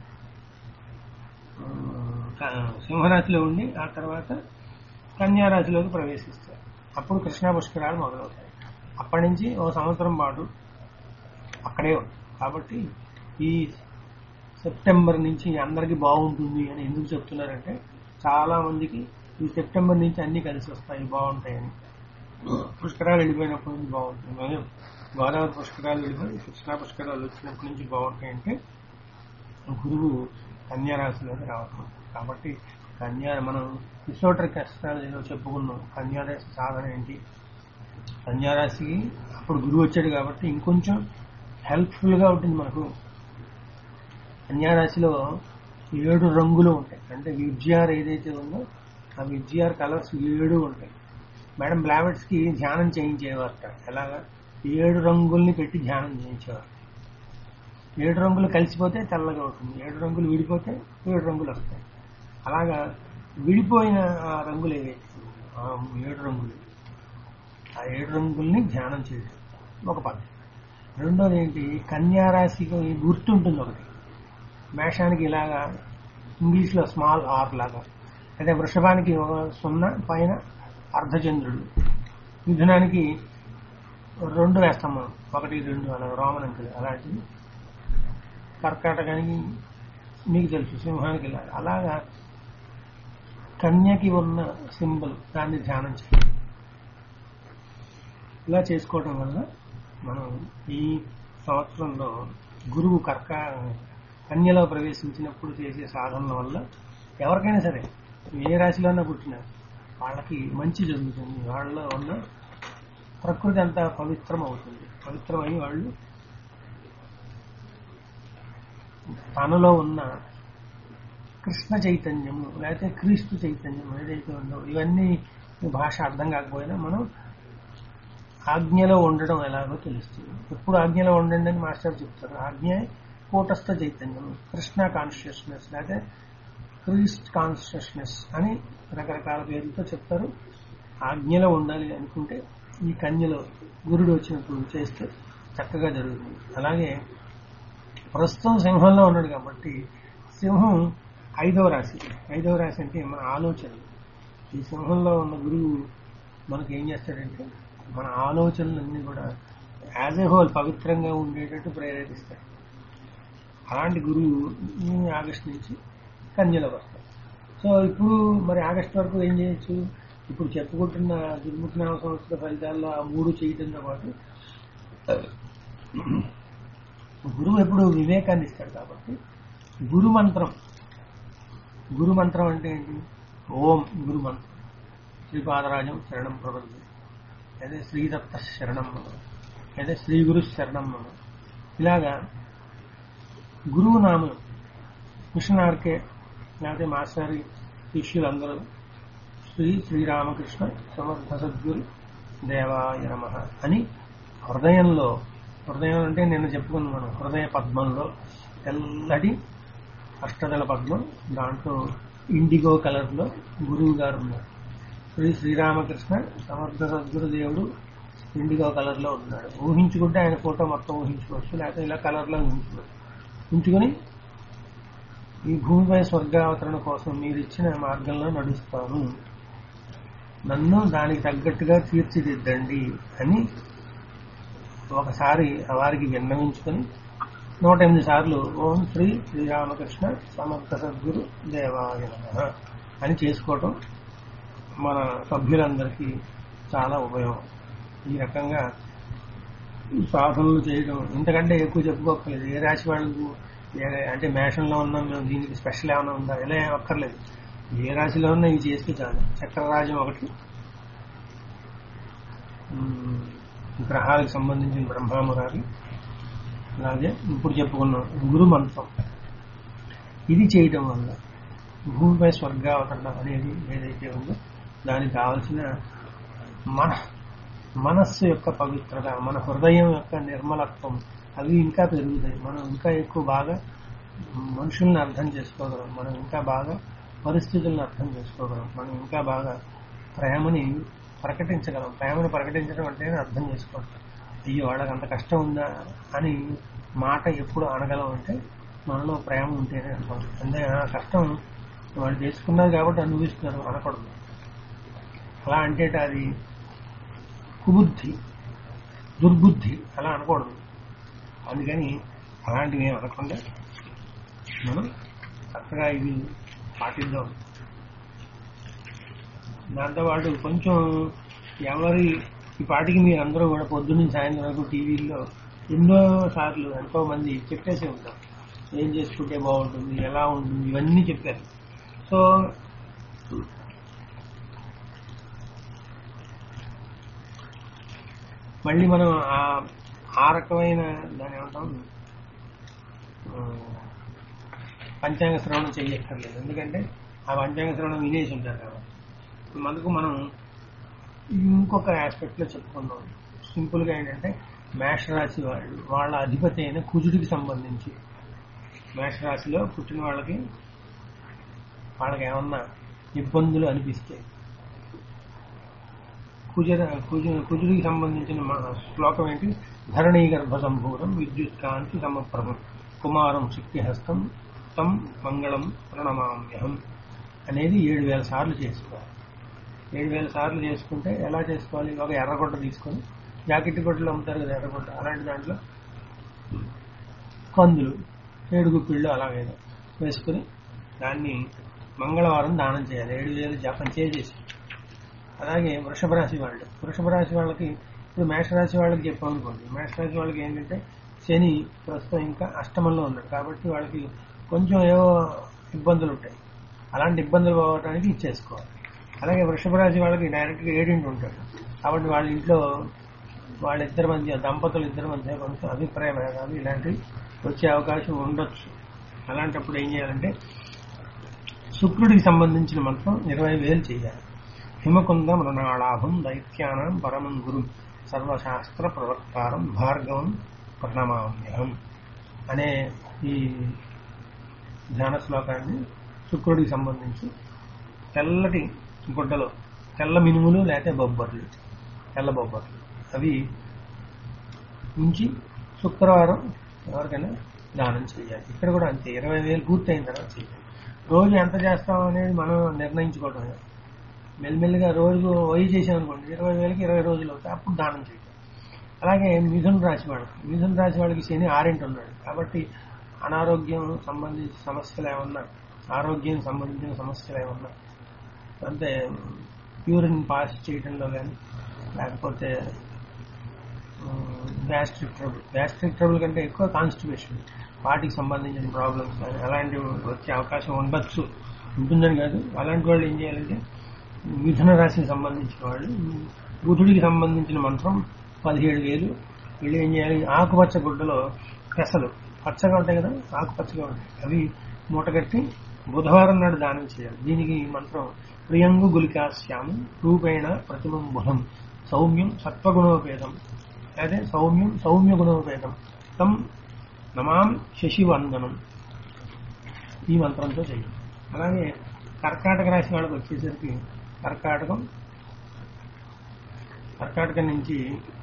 ఆ, క- సింహరాశిలో ఉండి ఆ తర్వాత కన్యారాశిలోకి ప్రవేశిస్తారు అప్పుడు కృష్ణా పుష్కరాలు మొదలవుతాయి అప్పటి నుంచి ఒక సంవత్సరం పాటు అక్కడే ఉంది కాబట్టి ఈ సెప్టెంబర్ నుంచి అందరికీ బాగుంటుంది అని ఎందుకు చెప్తున్నారంటే చాలా మందికి ఈ సెప్టెంబర్ నుంచి అన్ని కలిసి వస్తాయి బాగుంటాయని పుష్కరాలు వెళ్ళిపోయినప్పటి నుంచి బాగుంటుంది మేము గోదావరి పుష్కరాలు వెళ్ళిపోయి కృష్ణా పుష్కరాలు వచ్చినప్పటి నుంచి బాగుంటాయంటే గురువు కన్యా రాశిలోకి రావటం కాబట్టి కన్యా మనం ఇసోటరిక్ అస్ట్రాలజీలో చెప్పుకున్నాం కన్యారాశి సాధన ఏంటి కన్యారాశికి అప్పుడు గురువు వచ్చాడు కాబట్టి ఇంకొంచెం హెల్ప్ఫుల్ గా ఉంటుంది మనకు కన్యారాశిలో ఏడు రంగులు ఉంటాయి అంటే విబ్జిఆర్ ఏదైతే ఉందో ఆ విబ్జిఆర్ కలర్స్ ఏడు ఉంటాయి మేడం బ్లావెట్స్ కి ధ్యానం చేయించేవారట ఎలాగా ఏడు రంగుల్ని పెట్టి ధ్యానం చేయించేవారు ఏడు రంగులు కలిసిపోతే తెల్లగా అవుతుంది ఏడు రంగులు విడిపోతే ఏడు రంగులు వస్తాయి అలాగా విడిపోయిన ఆ రంగులు ఏవైతే ఉన్నాయో, ఆ ఏడు రంగులు ఆ ఏడు రంగుల్ని ధ్యానం చేయడం ఒక పద్ధతి రెండోది ఏంటి కన్యారాశికి గుర్తు ఉంటుంది ఒకటి మేషానికి ఇలాగా ఇంగ్లీష్ లో స్మాల్ ఆర్ లాగా అయితే వృషభానికి ఒక సున్నా పైన అర్ధచంద్రుడు మిథునానికి రెండు వేస్తాం మనం ఒకటి రెండు అలా రోమన్ అంకెలు అలాంటివి కర్కాటకానికి మీకు తెలుసు సింహానికి ఇలా అలాగా కన్యకి ఉన్న సింబల్ దాన్ని ధ్యానం చేయాలి ఇలా చేసుకోవడం వల్ల మనం ఈ సంవత్సరంలో గురువు కర్క కన్యలో ప్రవేశించినప్పుడు చేసే సాధనల వల్ల ఎవరికైనా సరే ఏ రాశిలోనే పుట్టినా వాళ్ళకి మంచి జరుగుతుంది వాళ్ళలో ఉన్న ప్రకృతి అంతా పవిత్రం అవుతుంది పవిత్రమై వాళ్ళు తనలో ఉన్న కృష్ణ చైతన్యము లేకపోతే క్రీస్తు చైతన్యం ఏదైతే ఉందో ఇవన్నీ భాష అర్థం కాకపోయినా మనం ఆజ్ఞలో ఉండడం ఎలాగో తెలుస్తుంది ఎప్పుడు ఆజ్ఞలో ఉండండి అని మాస్టర్ చెప్తారు ఆజ్ఞ కూటస్థ చైతన్యం కృష్ణ కాన్షియస్నెస్ లేకపోతే క్రీస్ట్ కాన్షియస్నెస్ అని రకరకాల పేర్లతో చెప్తారు ఆజ్ఞలో ఉండాలి అనుకుంటే ఈ కన్యలో గురుడు వచ్చినప్పుడు చేస్తే చక్కగా జరుగుతుంది అలాగే ప్రస్తుతం సింహంలో ఉన్నాడు కాబట్టి సింహం ఐదవ రాశి ఐదవ రాశి అంటే మన ఆలోచనలు ఈ సింహంలో ఉన్న గురువు మనకి ఏం చేస్తాడంటే మన ఆలోచనలన్నీ కూడా యాజ్ ఏ హోల్ పవిత్రంగా ఉండేటట్టు ప్రేరేపిస్తాడు అలాంటి గురువు ఈ ఆగస్టు నుంచి కన్యలోకి వస్తాడు సో ఇప్పుడు మరి ఆగస్టు వరకు ఏం చేయొచ్చు ఇప్పుడు చెప్పుకుంటున్న దుర్ముఖనామ సంవత్సర ఫలితాల్లో ఆ మూడు చేయటంతో పాటు గురువు ఎప్పుడు వివేకాన్ని ఇస్తాడు కాబట్టి గురు మంత్రం గురు మంత్రం అంటే ఏంటి ఓం గురు మంత్రం శ్రీపాదరాజం శరణం ప్రబంధం అదే శ్రీదత్త శరణం మమ అదే శ్రీ గురు శరణం మమ ఇలాగా గురువు నామం మిషనార్కే లేకపోతే మాస్టారి శిష్యులందరూ శ్రీ శ్రీరామకృష్ణ సమర్థ సద్గురు దేవాయ నమ అని హృదయంలో హృదయం అంటే నిన్న చెప్పుకున్నాం మనం హృదయ పద్మంలో తెల్లటి అష్టదళ పద్మం దాంట్లో ఇండిగో కలర్లో గురువు గారు ఉన్నారు శ్రీ శ్రీరామకృష్ణ సమర్థ సద్గురు దేవుడు ఇండిగో కలర్లో ఉన్నాడు ఊహించుకుంటే ఆయన ఫోటో మొత్తం ఊహించుకోవచ్చు లేకపోతే ఇలా కలర్లో ఊహించుకోవచ్చు ఉంచుకొని ఈ భూమిపై స్వర్గావతరణ కోసం మీరు ఇచ్చిన మార్గంలో నడుస్తాను నన్ను దానికి తగ్గట్టుగా తీర్చిదిద్దండి అని ఒకసారి వారికి విన్నవించుకొని నూట ఎనిమిది సార్లు ఓం శ్రీ శ్రీరామకృష్ణ సమర్థ సద్గురు దేవాయ నమః అని చేసుకోవటం మన సభ్యులందరికీ చాలా ఉపయోగం ఈ రకంగా ఈ సాధనలు చేయడం ఇంతకంటే ఎక్కువ చెప్పుకోకర్లేదు ఏ రాశి వాళ్ళకు ఏ- అంటే మేషంలో ఉన్నాం మేము దీనికి స్పెషల్ ఏమైనా ఉందా ఇలా ఏం అక్కర్లేదు ఏ రాశిలో ఉన్నా ఇవి చేస్తే చాలు చక్రరాజ్యం ఒకటి ఉమ్, గ్రహాలకు సంబంధించిన బ్రహ్మామురారి అలాగే ఇప్పుడు చెప్పుకున్నాం గురు మంత్రం ఇది చేయటం వల్ల భూమిపై స్వర్గావతరణ అనేది ఏదైతే ఉందో దానికి కావలసిన మన మనస్సు యొక్క పవిత్రత మన హృదయం యొక్క నిర్మలత్వం అవి ఇంకా పెరుగుతాయి మనం ఇంకా ఎక్కువ బాగా మనుషుల్ని అర్థం చేసుకోగలం మనం ఇంకా బాగా పరిస్థితులను అర్థం చేసుకోగలం మనం ఇంకా బాగా ప్రేమని ప్రకటించగలం ప్రేమను ప్రకటించడం అంటే అర్థం చేసుకోవడం అయ్యో వాళ్ళకి అంత కష్టం ఉందా అని మాట ఎప్పుడు అనగలం అంటే మనలో ప్రేమ ఉంటేనే అర్థం అంటే ఆ కష్టం వాళ్ళు చేసుకున్నారు కాబట్టి అనుభవిస్తున్నారు అనకూడదు అలా అంటే అది కుబుద్ధి దుర్బుద్ధి అలా అనకూడదు అందుకని అలాంటివి ఏం అనకుండా మనం చక్కగా ఇవి పాటిద్దాం దాంతోపాటు కొంచెం ఎవరి ఈ పాటికి మీరు అందరూ కూడా పొద్దున్న సాయంత్రం వరకు టీవీల్లో ఎన్నో సార్లు ఎంతో మంది చెప్పేసి ఉంటాం ఏం చేసుకుంటే బాగుంటుంది ఎలా ఉంటుంది ఇవన్నీ చెప్పారు సో మళ్ళీ మనం ఆ ఆ రకమైన దాని ఏమంటాం ఆ, పంచాంగ శ్రవణం చేయక్కర్లేదు ఎందుకంటే ఆ పంచాంగ శ్రవణం వినేసి ఉంటారు కాబట్టి మనకు మనం ఇంకొక ఆస్పెక్ట్ లో చెప్పుకున్నాం సింపుల్ గా ఏంటంటే మేషరాశి వాళ్ళు వాళ్ళ అధిపతి అయిన కుజుడికి సంబంధించి మేషరాశిలో పుట్టిన వాళ్ళకి వాళ్ళకి ఏమన్నా ఇబ్బందులు అనిపిస్తే కుజ కుజ కుజుడికి సంబంధించిన మన శ్లోకం ఏంటి ధరణీ గర్భ సంభూతం విద్యుత్ కాంతి సమప్రభం కుమారం శక్తిహస్తం తం మంగళం ప్రణమామ్యహం అనేది ఏడు వేల సార్లు చేసుకోవాలి ఏడు వేల సార్లు చేసుకుంటే ఎలా చేసుకోవాలి ఒక ఎర్రగొడ్డ తీసుకొని జాకెట్ గుడ్డలు అమ్ముతారు కదా ఎర్రగొడ్డ అలాంటి దాంట్లో కందులు ఏడుగుప్పిళ్ళు అలాగేదో వేసుకుని దాన్ని మంగళవారం దానం చేయాలి ఏడు వేలు జపం చేసేసి అలాగే వృషభ రాశి వాళ్ళు వృషభ రాశి వాళ్ళకి ఇప్పుడు మేషరాశి వాళ్ళకి చెప్పామనుకోండి మేషరాశి వాళ్ళకి ఏంటంటే శని ప్రస్తుతం ఇంకా అష్టమంలో ఉన్నాడు కాబట్టి వాళ్ళకి కొంచెం ఏవో ఇబ్బందులు ఉంటాయి అలాంటి ఇబ్బందులు పోవడానికి ఇచ్చేసుకోవాలి అలాగే వృషభ రాశి వాళ్ళకి డైరెక్ట్గా ఏడింటి ఉంటాడు కాబట్టి వాళ్ళ ఇంట్లో వాళ్ళిద్దరి మధ్య దంపతులు ఇద్దరి మధ్య కొంచెం అభిప్రాయ భేదాలు ఇలాంటివి వచ్చే అవకాశం ఉండొచ్చు అలాంటప్పుడు ఏం చేయాలంటే శుక్రుడికి సంబంధించిన మంత్రం ఇరవై వేలు చేయాలి హిమకుంద మృణాళాభం దైత్యానం పరమం గురు సర్వశాస్త్ర ప్రవక్తారం భార్గవం ప్రణమామ్యహం అనే ఈ ధ్యాన శ్లోకాన్ని శుక్రుడికి సంబంధించి తెల్లటి గుడ్డలు తెల్ల మినుములు లేకపోతే బొబ్బర్లు తెల్ల బొబ్బర్లు అవి ఉంచి శుక్రవారం ఎవరికైనా దానం చేయాలి ఇక్కడ కూడా అంతే ఇరవై వేలు పూర్తయిన తర్వాత చేయాలి రోజు ఎంత చేస్తాం అనేది మనం నిర్ణయించుకోవడం మెల్లిమెల్లిగా రోజు వయి చేసామనుకోండి ఇరవై వేలకి ఇరవై రోజులు అవుతాయి అప్పుడు దానం చేయాలి అలాగే మిథున రాశి వాళ్ళకి మిథున రాశి వాళ్ళకి శని ఆరింటి ఉన్నాడు కాబట్టి అనారోగ్యం సంబంధించిన సమస్యలు ఏమన్నా ఆరోగ్యం సంబంధించిన సమస్యలు ఏమన్నా అంటే యూరిన్ పాస్ చేయడంలో కానీ లేకపోతే గ్యాస్ట్రిక్ ట్రబుల్ గ్యాస్ట్రిక్ ట్రబుల్ కంటే ఎక్కువ కాన్స్టిపేషన్ వాటికి సంబంధించిన ప్రాబ్లమ్స్ కానీ అలాంటివి వచ్చే అవకాశం ఉండొచ్చు ఉంటుందని కాదు అలాంటి వాళ్ళు ఏం చేయాలంటే మిథున రాశికి సంబంధించిన వాళ్ళు బుధుడికి సంబంధించిన మంత్రం పదిహేడు వేలు వీళ్ళు ఏం చేయాలి ఆకుపచ్చ గుడ్డలో పెసలు పచ్చగా ఉంటాయి కదా ఆకుపచ్చగా ఉంటాయి అవి మూటగట్టి బుధవారం నాడు దానం చేయాలి దీనికి ఈ మంత్రం ప్రియంగు గులికాశ్యామం రూపేణ ప్రతిమం బుధం సౌమ్యం సత్వగుణోపేదం అదే సౌమ్యం సౌమ్య గుణోపేదం తం నమాం శశివందనం ఈ మంత్రంతో చేయాలి అలాగే కర్కాటక రాశి వాళ్ళకి వచ్చేసరికి కర్కాటకం కర్కాటకం నుంచి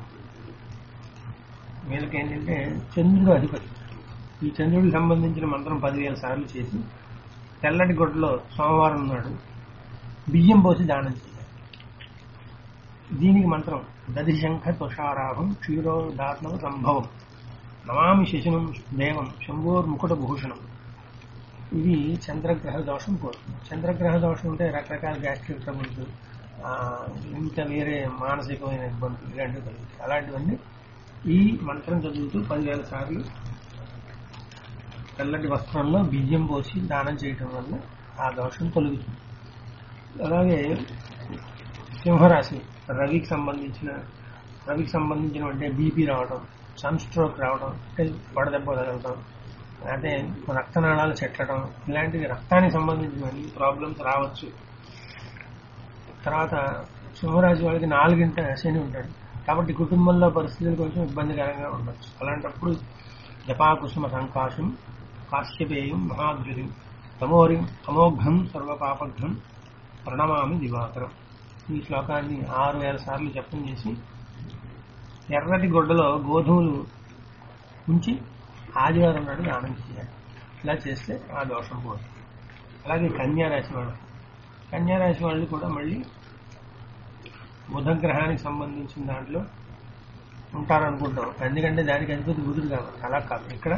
వీళ్ళకి ఏంటంటే చంద్రుడు అధిపతి ఈ చంద్రుడికి సంబంధించిన మంత్రం పదివేల సార్లు చేసి తెల్లటి గుడ్డలో సోమవారం నాడు బియ్యం పోసి దానం చేయాలి దీనికి మంత్రం దధిశంఖ తుషారాహం క్షీరోదాత్మక సంభవం నమామి శశినం దేవం శంభోర్ముకుట భూషణం ఇది చంద్రగ్రహ దోషం పోతుంది చంద్రగ్రహ దోషం ఉంటే రకరకాల గ్యాస్ట్రిక్ ట్రబుల్స్ ఆ, ఇంకా వేరే మానసికమైన ఇబ్బందులు ఇలాంటివి కలుగుతాయి అలాంటివన్నీ ఈ మంత్రం చదువుతూ పదివేల సార్లు తెల్లటి వస్త్రంలో బియ్యం పోసి దానం చేయటం వల్ల ఆ దోషం తొలగుతుంది అలాగే సింహరాశి రవికి సంబంధించిన రవికి సంబంధించిన అంటే బీపీ రావడం సన్ స్ట్రోక్ రావడం అంటే వడదెబ్బ తగలటం అదే రక్తనాళాలు చెట్టడం ఇలాంటివి రక్తానికి సంబంధించిన ప్రాబ్లమ్స్ రావచ్చు తర్వాత సింహరాశి వాళ్ళకి నాలుగింట శని ఉంటాడు కాబట్టి కుటుంబంలో పరిస్థితులు కొంచెం ఇబ్బందికరంగా ఉండొచ్చు అలాంటప్పుడు జపాకుసుమ సంకాశం కాశ్యపేయం మహాద్యుతి తమోరి తమోఘం సర్వపాపఘ్నం ప్రణమామి దివాకరం ఈ శ్లోకాన్ని ఆరు వేల సార్లు జపం చేసి ఎర్రటి గుడ్డలో గోధుమలు ఉంచి ఆదివారం నాడు దానం చేయాలి ఇలా చేస్తే ఆ దోషం పోతుంది అలాగే కన్యా రాశి వాళ్ళు కన్యా రాశి వాళ్ళు కూడా మళ్ళీ బుధ గ్రహానికి సంబంధించిన దాంట్లో ఉంటారనుకుంటాం ఎందుకంటే దానికి అధిపతి బుధుడు కాబట్టి అలా కాదు ఇక్కడ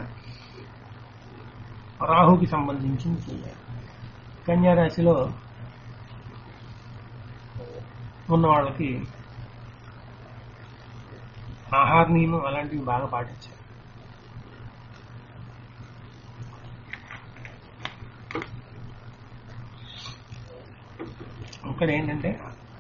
రాహుకి సంబంధించింది చేయాలి కన్యా రాశిలో ఉన్న వాళ్ళకి ఆహార నియమం అలాంటివి బాగా పాటించాలి ఇక్కడ ఏంటంటే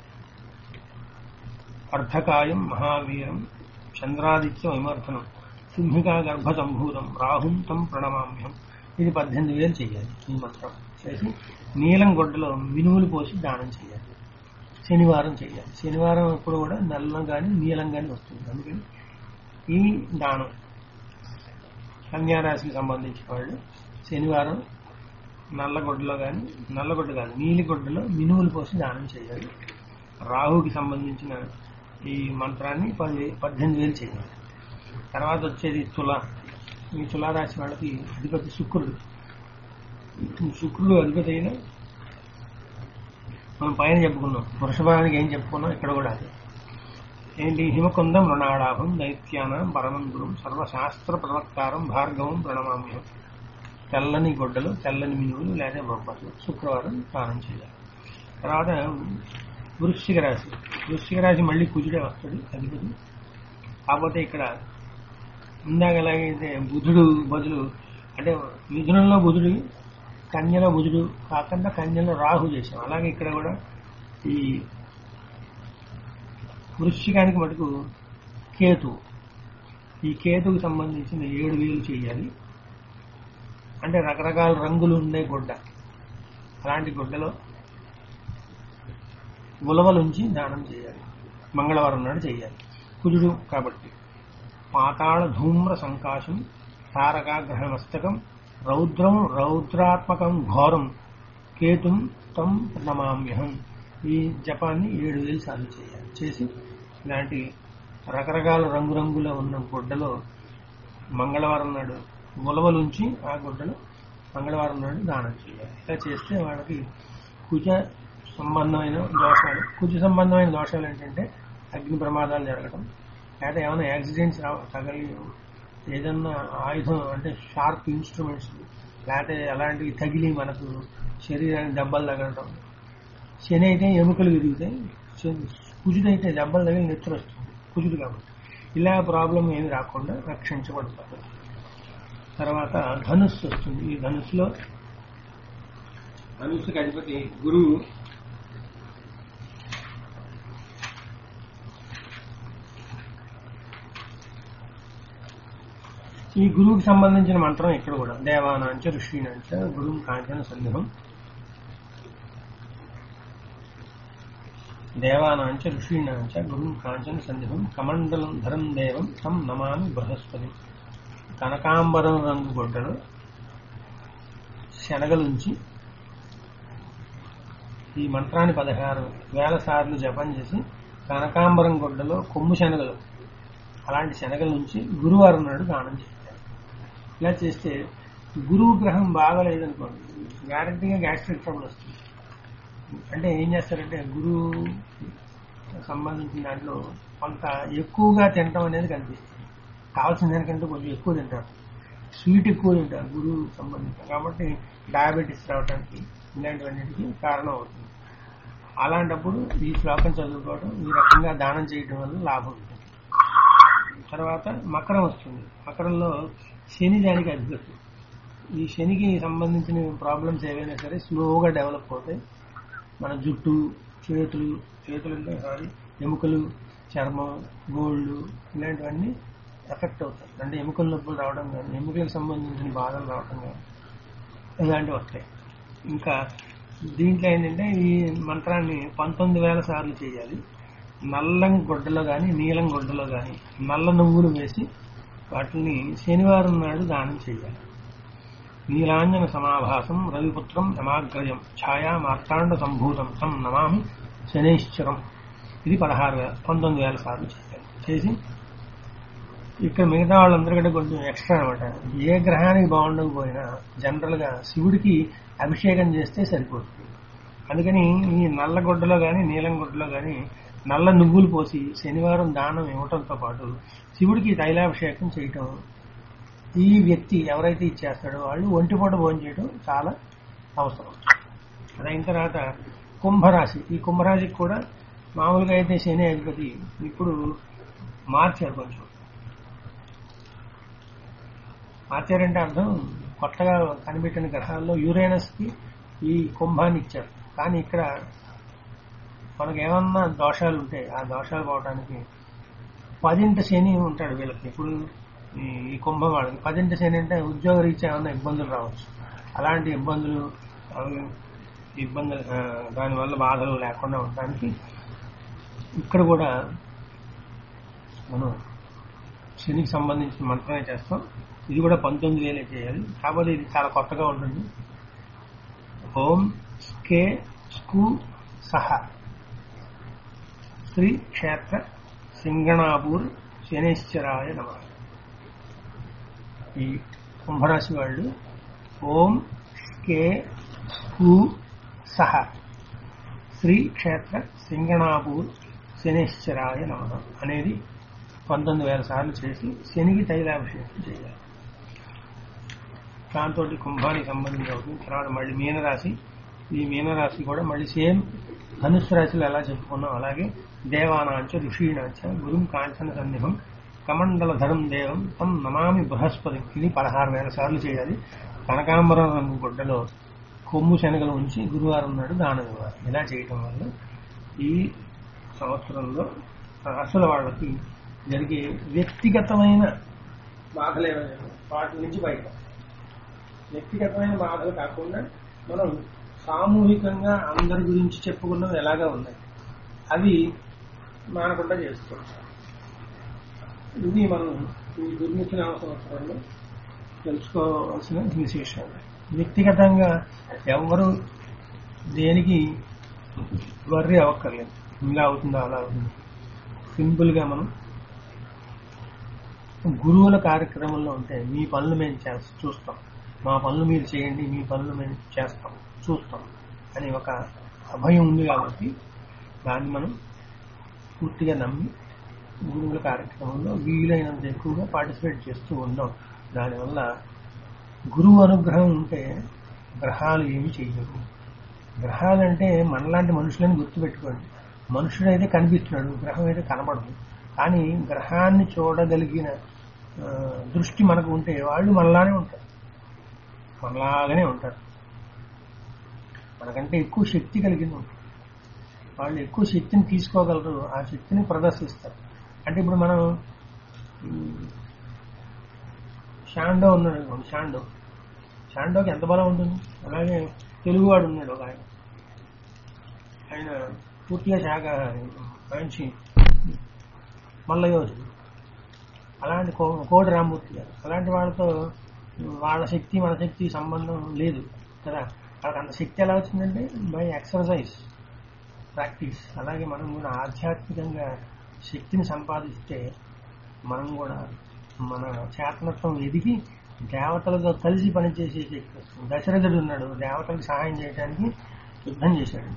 అర్ధకాయం మహావీరం చంద్రాదిత్య విమర్శనం సింహికా గర్భ సంభూతం రాహుం తం ప్రణమామ్యం ఇది పద్దెనిమిది వేలు చేయాలి ఈ మంత్రం చేసి నీలం గొడ్డలో మినుములు పోసి దానం చేయాలి శనివారం చేయాలి శనివారం ఎప్పుడు కూడా నల్లం కానీ నీలం కానీ వస్తుంది అందుకని ఈ దానం కన్యారాశికి సంబంధించిన వాళ్ళు శనివారం నల్లగొడ్డలో కానీ నల్లగొడ్డ కాదు నీలిగొడ్డలో మినుములు పోసి దానం చేయాలి రాహుకి సంబంధించిన ఈ మంత్రాన్ని పది పద్దెనిమిది వేలు చేయాలి తర్వాత వచ్చేది తుల ఈ తులారాశి వాళ్ళకి అధిపతి శుక్రుడు శుక్రుడు అధిపతి అయిన మనం పైన చెప్పుకున్నాం వృషభానికి ఏం చెప్పుకున్నాం ఇక్కడ కూడా అదే ఏంటి హిమకుందం రుణాడాభం దైత్యానం పరమం గురుం సర్వశాస్త్ర ప్రవక్తారం భార్గవం ప్రణమామ్యం తెల్లని గొడ్డలు తెల్లని మినువులు లేదా బొబ్బట్లు శుక్రవారం స్నానం చేయాలి తర్వాత వృశ్చిక రాశి వృశ్చిక రాశి మళ్ళీ కుజుడే వస్తాడు అధిపతి కాకపోతే ఇక్కడ ఇందాక ఎలాగైతే బుధుడు బదులు అంటే మిథునంలో బుధుడు కన్యలో బుధుడు కాకుండా కన్యలో రాహు చేశాం అలాగే ఇక్కడ కూడా ఈ వృశ్చికానికి మటుకు కేతు ఈ కేతుకు సంబంధించిన ఏడు వేలు చేయాలి అంటే రకరకాల రంగులు ఉండే గుడ్డ అలాంటి గుడ్డలో ఉలవలుంచి దానం చేయాలి మంగళవారం నాడు చేయాలి కుజుడు కాబట్టి పాతాళ ధూమ్ర సంకాశం తారకాగ్రహమస్తకం రౌద్రం రౌద్రాత్మకం ఘోరం కేతుం తం నమామ్యహం ఈ జపాన్ని ఏడు వేలు సార్లు చేయాలి చేసి ఇలాంటి రకరకాల రంగురంగుల ఉన్న గుడ్డలో మంగళవారం నాడు ఉలవలుంచి ఆ గుడ్డను మంగళవారం నాడు దానం చేయాలి ఇలా చేస్తే వాళ్ళకి కుజ సంబంధమైన దోషాలు కుజ సంబంధమైన దోషాలు ఏంటంటే అగ్ని ప్రమాదాలు జరగడం లేదా ఏమైనా యాక్సిడెంట్స్ రావ- తగిలి ఏదన్నా ఆయుధం అంటే షార్ప్ ఇన్స్ట్రుమెంట్స్ లేకపోతే అలాంటివి తగిలి మనకు శరీరానికి దెబ్బలు తగలటం శని అయితే ఎముకలు విరుగుతాయి శని- కుజుడైతే దెబ్బలు తగిలి నెత్తురు వస్తుంది కుజుడు కాబట్టి ఇలా ప్రాబ్లం ఏమి రాకుండా రక్షించబడతారు తర్వాత ధనుస్సు వస్తుంది ఈ ధనుస్సులో ధనుస్సుకి అధిపతి గురువు ఈ గురువుకి సంబంధించిన మంత్రం ఇక్కడ కూడా దేవానాంచ ఋషీనాంచ గురువు కాంచన సందేహం దేవానాంచ ఋషీణాంచ గురుం కాంచన సందేహం కమండలం ధరం దేవం తం నమామి బృహస్పతి కనకాంబరం రంగు గుడ్డలు శనగలుంచి ఈ మంత్రాన్ని పదహారు వేల సార్లు జపం చేసి కనకాంబరం గుడ్డలో కొమ్ము శనగలు అలాంటి శనగల నుంచి గురువారం నాడు దానం చేయాలి ఇలా చేస్తే గురువు గ్రహం బాగలేదనుకోండి గ్యారంటీగా గ్యాస్ట్రిక్ ట్రబుల్ వస్తుంది అంటే ఏం చేస్తారంటే గురువు సంబంధించిన దాంట్లో కొంత ఎక్కువగా తినటం అనేది కనిపిస్తుంది కావాల్సిన దానికంటే కొంచెం ఎక్కువ తింటారు స్వీట్ ఎక్కువ తింటారు గురువు సంబంధించిన కాబట్టి డయాబెటీస్ రావడానికి ఇలాంటివన్నిటికీ కారణం అవుతుంది అలాంటప్పుడు ఈ శ్లోకం చదువుకోవడం ఈ రకంగా దానం చేయడం వల్ల లాభం ఉంటుంది తర్వాత మకరం వస్తుంది మకరంలో శని దానికి అధిపతి ఈ శనికి సంబంధించిన ప్రాబ్లమ్స్ ఏవైనా సరే స్లోగా డెవలప్ అవుతాయి మన జుట్టు చేతులు చేతులు అంటే సారీ ఎముకలు చర్మం గోళ్ళు ఇలాంటివన్నీ ఎఫెక్ట్ అవుతాయి అంటే ఎముకల నొప్పులు రావడం కానీ ఎముకలకు సంబంధించిన బాధలు రావడం కానీ ఇలాంటివి వస్తాయి ఇంకా దీంట్లో ఏంటంటే ఈ మంత్రాన్ని పంతొమ్మిది వేల సార్లు చేయాలి నల్లం గుడ్డలో కానీ నీలం గుడ్డలో కానీ నల్ల నువ్వులు వేసి వాటిని శనివారం నాడు దానం చేయాలి నీలాంజన సమాభాసం రవిపుత్రం యమాగ్రయం ఛాయా మార్తాండ సంభూతం తం నమామి శనేశ్వరం ఇది పదహారు వేల పంతొమ్మిది వేల సార్లు చేయాలి చేసి ఇక్కడ మిగతా వాళ్ళందరికంటే కొంచెం ఎక్స్ట్రా అనమాట ఏ గ్రహానికి బాగుండకపోయినా జనరల్ గా శివుడికి అభిషేకం చేస్తే సరిపోతుంది అందుకని ఈ నల్ల గుడ్డలో కానీ నీలం గుడ్డలో కానీ నల్ల నువ్వులు పోసి శనివారం దానం ఇవ్వటంతో పాటు శివుడికి తైలాభిషేకం చేయటం ఈ వ్యక్తి ఎవరైతే ఇచ్చేస్తాడో వాళ్ళు ఒంటిపూట భోజనం చేయడం చాలా అవసరం అది అయిన తర్వాత కుంభరాశి ఈ కుంభరాశికి కూడా మామూలుగా అయితే శని అధిపతి ఇప్పుడు మార్చారు కొంచెం మార్చారంటే అర్థం కొత్తగా కనిపెట్టిన గ్రహాల్లో యురేనస్ కి ఈ కుంభాన్ని ఇచ్చారు కానీ ఇక్కడ మనకు ఏమన్నా దోషాలు ఉంటే ఆ దోషాలు పోవడానికి పదింట శని ఉంటాడు వీళ్ళకి ఇప్పుడు ఈ- ఈ కుంభం వాళ్ళకి పదింట శని అంటే ఉద్యోగ రీత్యా ఏమన్నా ఇబ్బందులు రావచ్చు అలాంటి ఇబ్బందులు అవి ఇబ్బందులు ఆ, దానివల్ల బాధలు లేకుండా ఉండడానికి ఇక్కడ కూడా మనం శనికి సంబంధించిన మంత్రమే చేస్తాం ఇది కూడా పంతొమ్మిది వేలే చేయాలి కాకపోతే ఇది చాలా కొత్తగా ఉంటుంది ఓం స్కే స్కు సహ శ్రీ క్షేత్ర సింగణాపూర్ శనేశ్వరాయ నమ ఈ కుంభరాశి వాళ్ళు ఓం కే స్కు సహ శ్రీ క్షేత్ర సింగణాపూర్ శనేశ్వరాయ నమ అనేది పంతొమ్మిది వేల సార్లు చేసి శనికి తైలాభిషేకం చేయాలి దాంతో కుంభానికి సంబంధించి అవుతుంది తర్వాత మళ్ళీ మీనరాశి ఈ మీనరాశి కూడా మళ్ళీ సేమ్ ధనుసు రాశిలో ఎలా చెప్పుకున్నాం అలాగే దేవానాంచ ఋషీణాంచ గురుం కాంచన సన్నిహం కమండల ధరం దేవం తం నమామి బృహస్పతి ఇది పదహారు వేల సార్లు చేయాలి కనకాంబరం రంగు గుడ్డలో కొమ్ము శనగలు ఉంచి గురువారం నాడు దానం ఇవ్వాలి ఇలా చేయటం వల్ల ఈ సంవత్సరంలో అసలు వాళ్ళకి జరిగే వ్యక్తిగతమైన బాధలు ఏమైనా ఉన్నాయో వాటి నుంచి బయట వ్యక్తిగతమైన బాధలు కాకుండా మనం సామూహికంగా అందరి గురించి చెప్పుకున్నవి ఎలాగా ఉన్నాయి అవి మానకుండా చేసుకోవచ్చు ఇది మనం ఈ దుర్ముఖి నామ సంవత్సరంలో తెలుసుకోవాల్సిన విశేషాలు వ్యక్తిగతంగా ఎవరు దేనికి వర్రీ అవ్వక్కర్లేదు ఇలా అవుతుందా అలా అవుతుంది సింపుల్గా మనం గురువుల కార్యక్రమంలో ఉంటే మీ పనులు మేము చేస్తాం చూస్తాం మా పనులు మీరు చేయండి మీ పనులు మేము చేస్తాం చూస్తాం అని ఒక అభయం ఉంది కాబట్టి దాన్ని మనం పూర్తిగా నమ్మి గురువుల కార్యక్రమంలో వీలైనంత ఎక్కువగా పార్టిసిపేట్ చేస్తూ ఉందాం దానివల్ల గురువు అనుగ్రహం ఉంటే గ్రహాలు ఏమి చెయ్యవు గ్రహాలంటే మనలాంటి మనుషులని గుర్తుపెట్టుకోండి మనుషుడైతే కనిపిస్తున్నాడు గ్రహం అయితే కనబడదు కానీ గ్రహాన్ని చూడగలిగిన ఆ, దృష్టి మనకు ఉంటే వాళ్ళు మనలానే ఉంటారు మనలాగానే ఉంటారు మనకంటే ఎక్కువ శక్తి కలిగింది ఉంటారు వాళ్ళు ఎక్కువ శక్తిని తీసుకోగలరు ఆ శక్తిని ప్రదర్శిస్తారు అంటే ఇప్పుడు మనం ఉమ్, షాండో ఉన్నాడు అనుకోండి షాండో షాండోకి ఎంత బలం ఉంటుంది అలాగే తెలుగువాడు ఉన్నాడు ఒక ఆయన ఆయన పూర్తిగా శాఖాహారి మంచి మల్లయోధుడు అలాంటి కో కోటి రామూర్తి గారు అలాంటి వాళ్ళతో వాళ్ళ శక్తి మన శక్తి సంబంధం లేదు కదా వాళ్ళకి అంత శక్తి ఎలా వచ్చిందంటే బై ఎక్సర్సైజ్ ప్రాక్టీస్ అలాగే మనం కూడా ఆధ్యాత్మికంగా శక్తిని సంపాదిస్తే మనం కూడా మన చేతనత్వం ఎదిగి దేవతలతో కలిసి పనిచేసే శక్తి వస్తుంది దశరథుడు ఉన్నాడు దేవతలకు సహాయం చేయడానికి యుద్ధం చేశాడు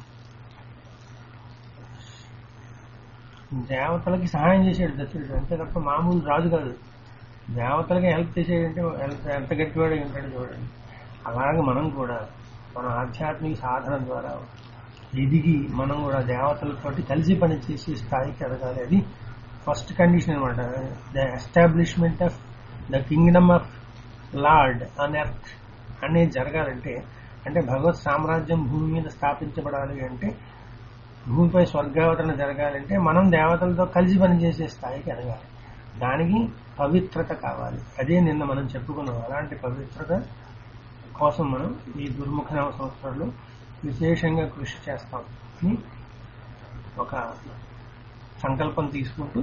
దేవతలకి సహాయం చేశాడు దశరథుడు అంతే తప్ప మామూలు రాజు కాదు దేవతలకి హెల్ప్ చేసేటంటే ఎంత ఎంత గట్టివాడు ఉంటాడు చూడండి అలాగే మనం కూడా మన ఆధ్యాత్మిక సాధన ద్వారా ఎదిగి మనం కూడా దేవతలతోటి కలిసి పనిచేసే స్థాయికి ఎదగాలి అది ఫస్ట్ కండిషన్ అనమాట the establishment of the kingdom of lord on earth అనేది జరగాలంటే అంటే భగవత్ సామ్రాజ్యం భూమి మీద స్థాపించబడాలి అంటే భూమిపై స్వర్గావతరణ జరగాలంటే మనం దేవతలతో కలిసి పనిచేసే స్థాయికి ఎదగాలి దానికి పవిత్రత కావాలి అదే నిన్న మనం చెప్పుకున్నాం అలాంటి పవిత్రత కోసం మనం ఈ దుర్ముఖ నవ సంవత్సరాలు విశేషంగా కృషి చేస్తాం అని ఒక సంకల్పం తీసుకుంటూ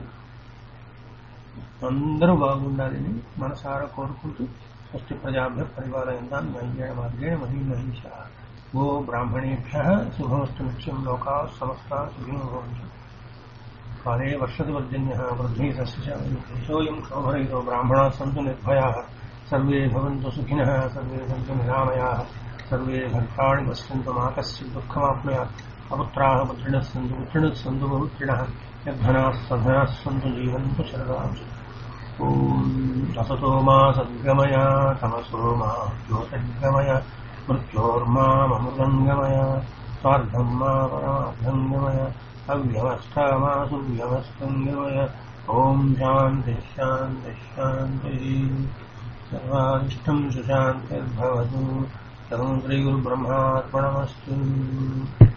అందరూ బాగుండాలని మనసారా కోరుకుంటూ స్వస్తి ప్రజాభ్య పరిపాలయంతాన్ మహ్యేణ మార్గేణ మహీ మహిష ఓ బ్రాహ్మణేభ్య శుభమస్తు నిత్యం లోకా సమస్త సుఖినో భవంతు కాలే వర్షతి వర్జన్య వృద్ధి సస్యోయం శోభరహితో బ్రాహ్మణా సంతు నిర్భయా సర్వే భవంతు సుఖినः సర్వే సంతు నిరామయాः సర్వే భద్రాణి పశ్యంతు మా కశ్చిత్ దుఃఖమాప్నుయాత్ అపుత్రాः పుత్రిణः सन्तु पुत्रिणः सन्तु बहुत्रिणः यद्धनाः सधनाः सन्तु जीवन्तु शरदाम् ॐ असतो मा सद्गमय तमसो मा ज्योतिर्गमय मृत्योर्माममृतङ्गमय स्वार्धम् मा परमार्थङ्गमय अव्यवस्था मा सुव्यवस्थङ्गमय ॐ शान्तिः शान्तिः शान्तिः सर्वादिष्टम् सुशान्तिर्भवतु सर्वं श्रीगुरुब्रह्मार्पणमस्तु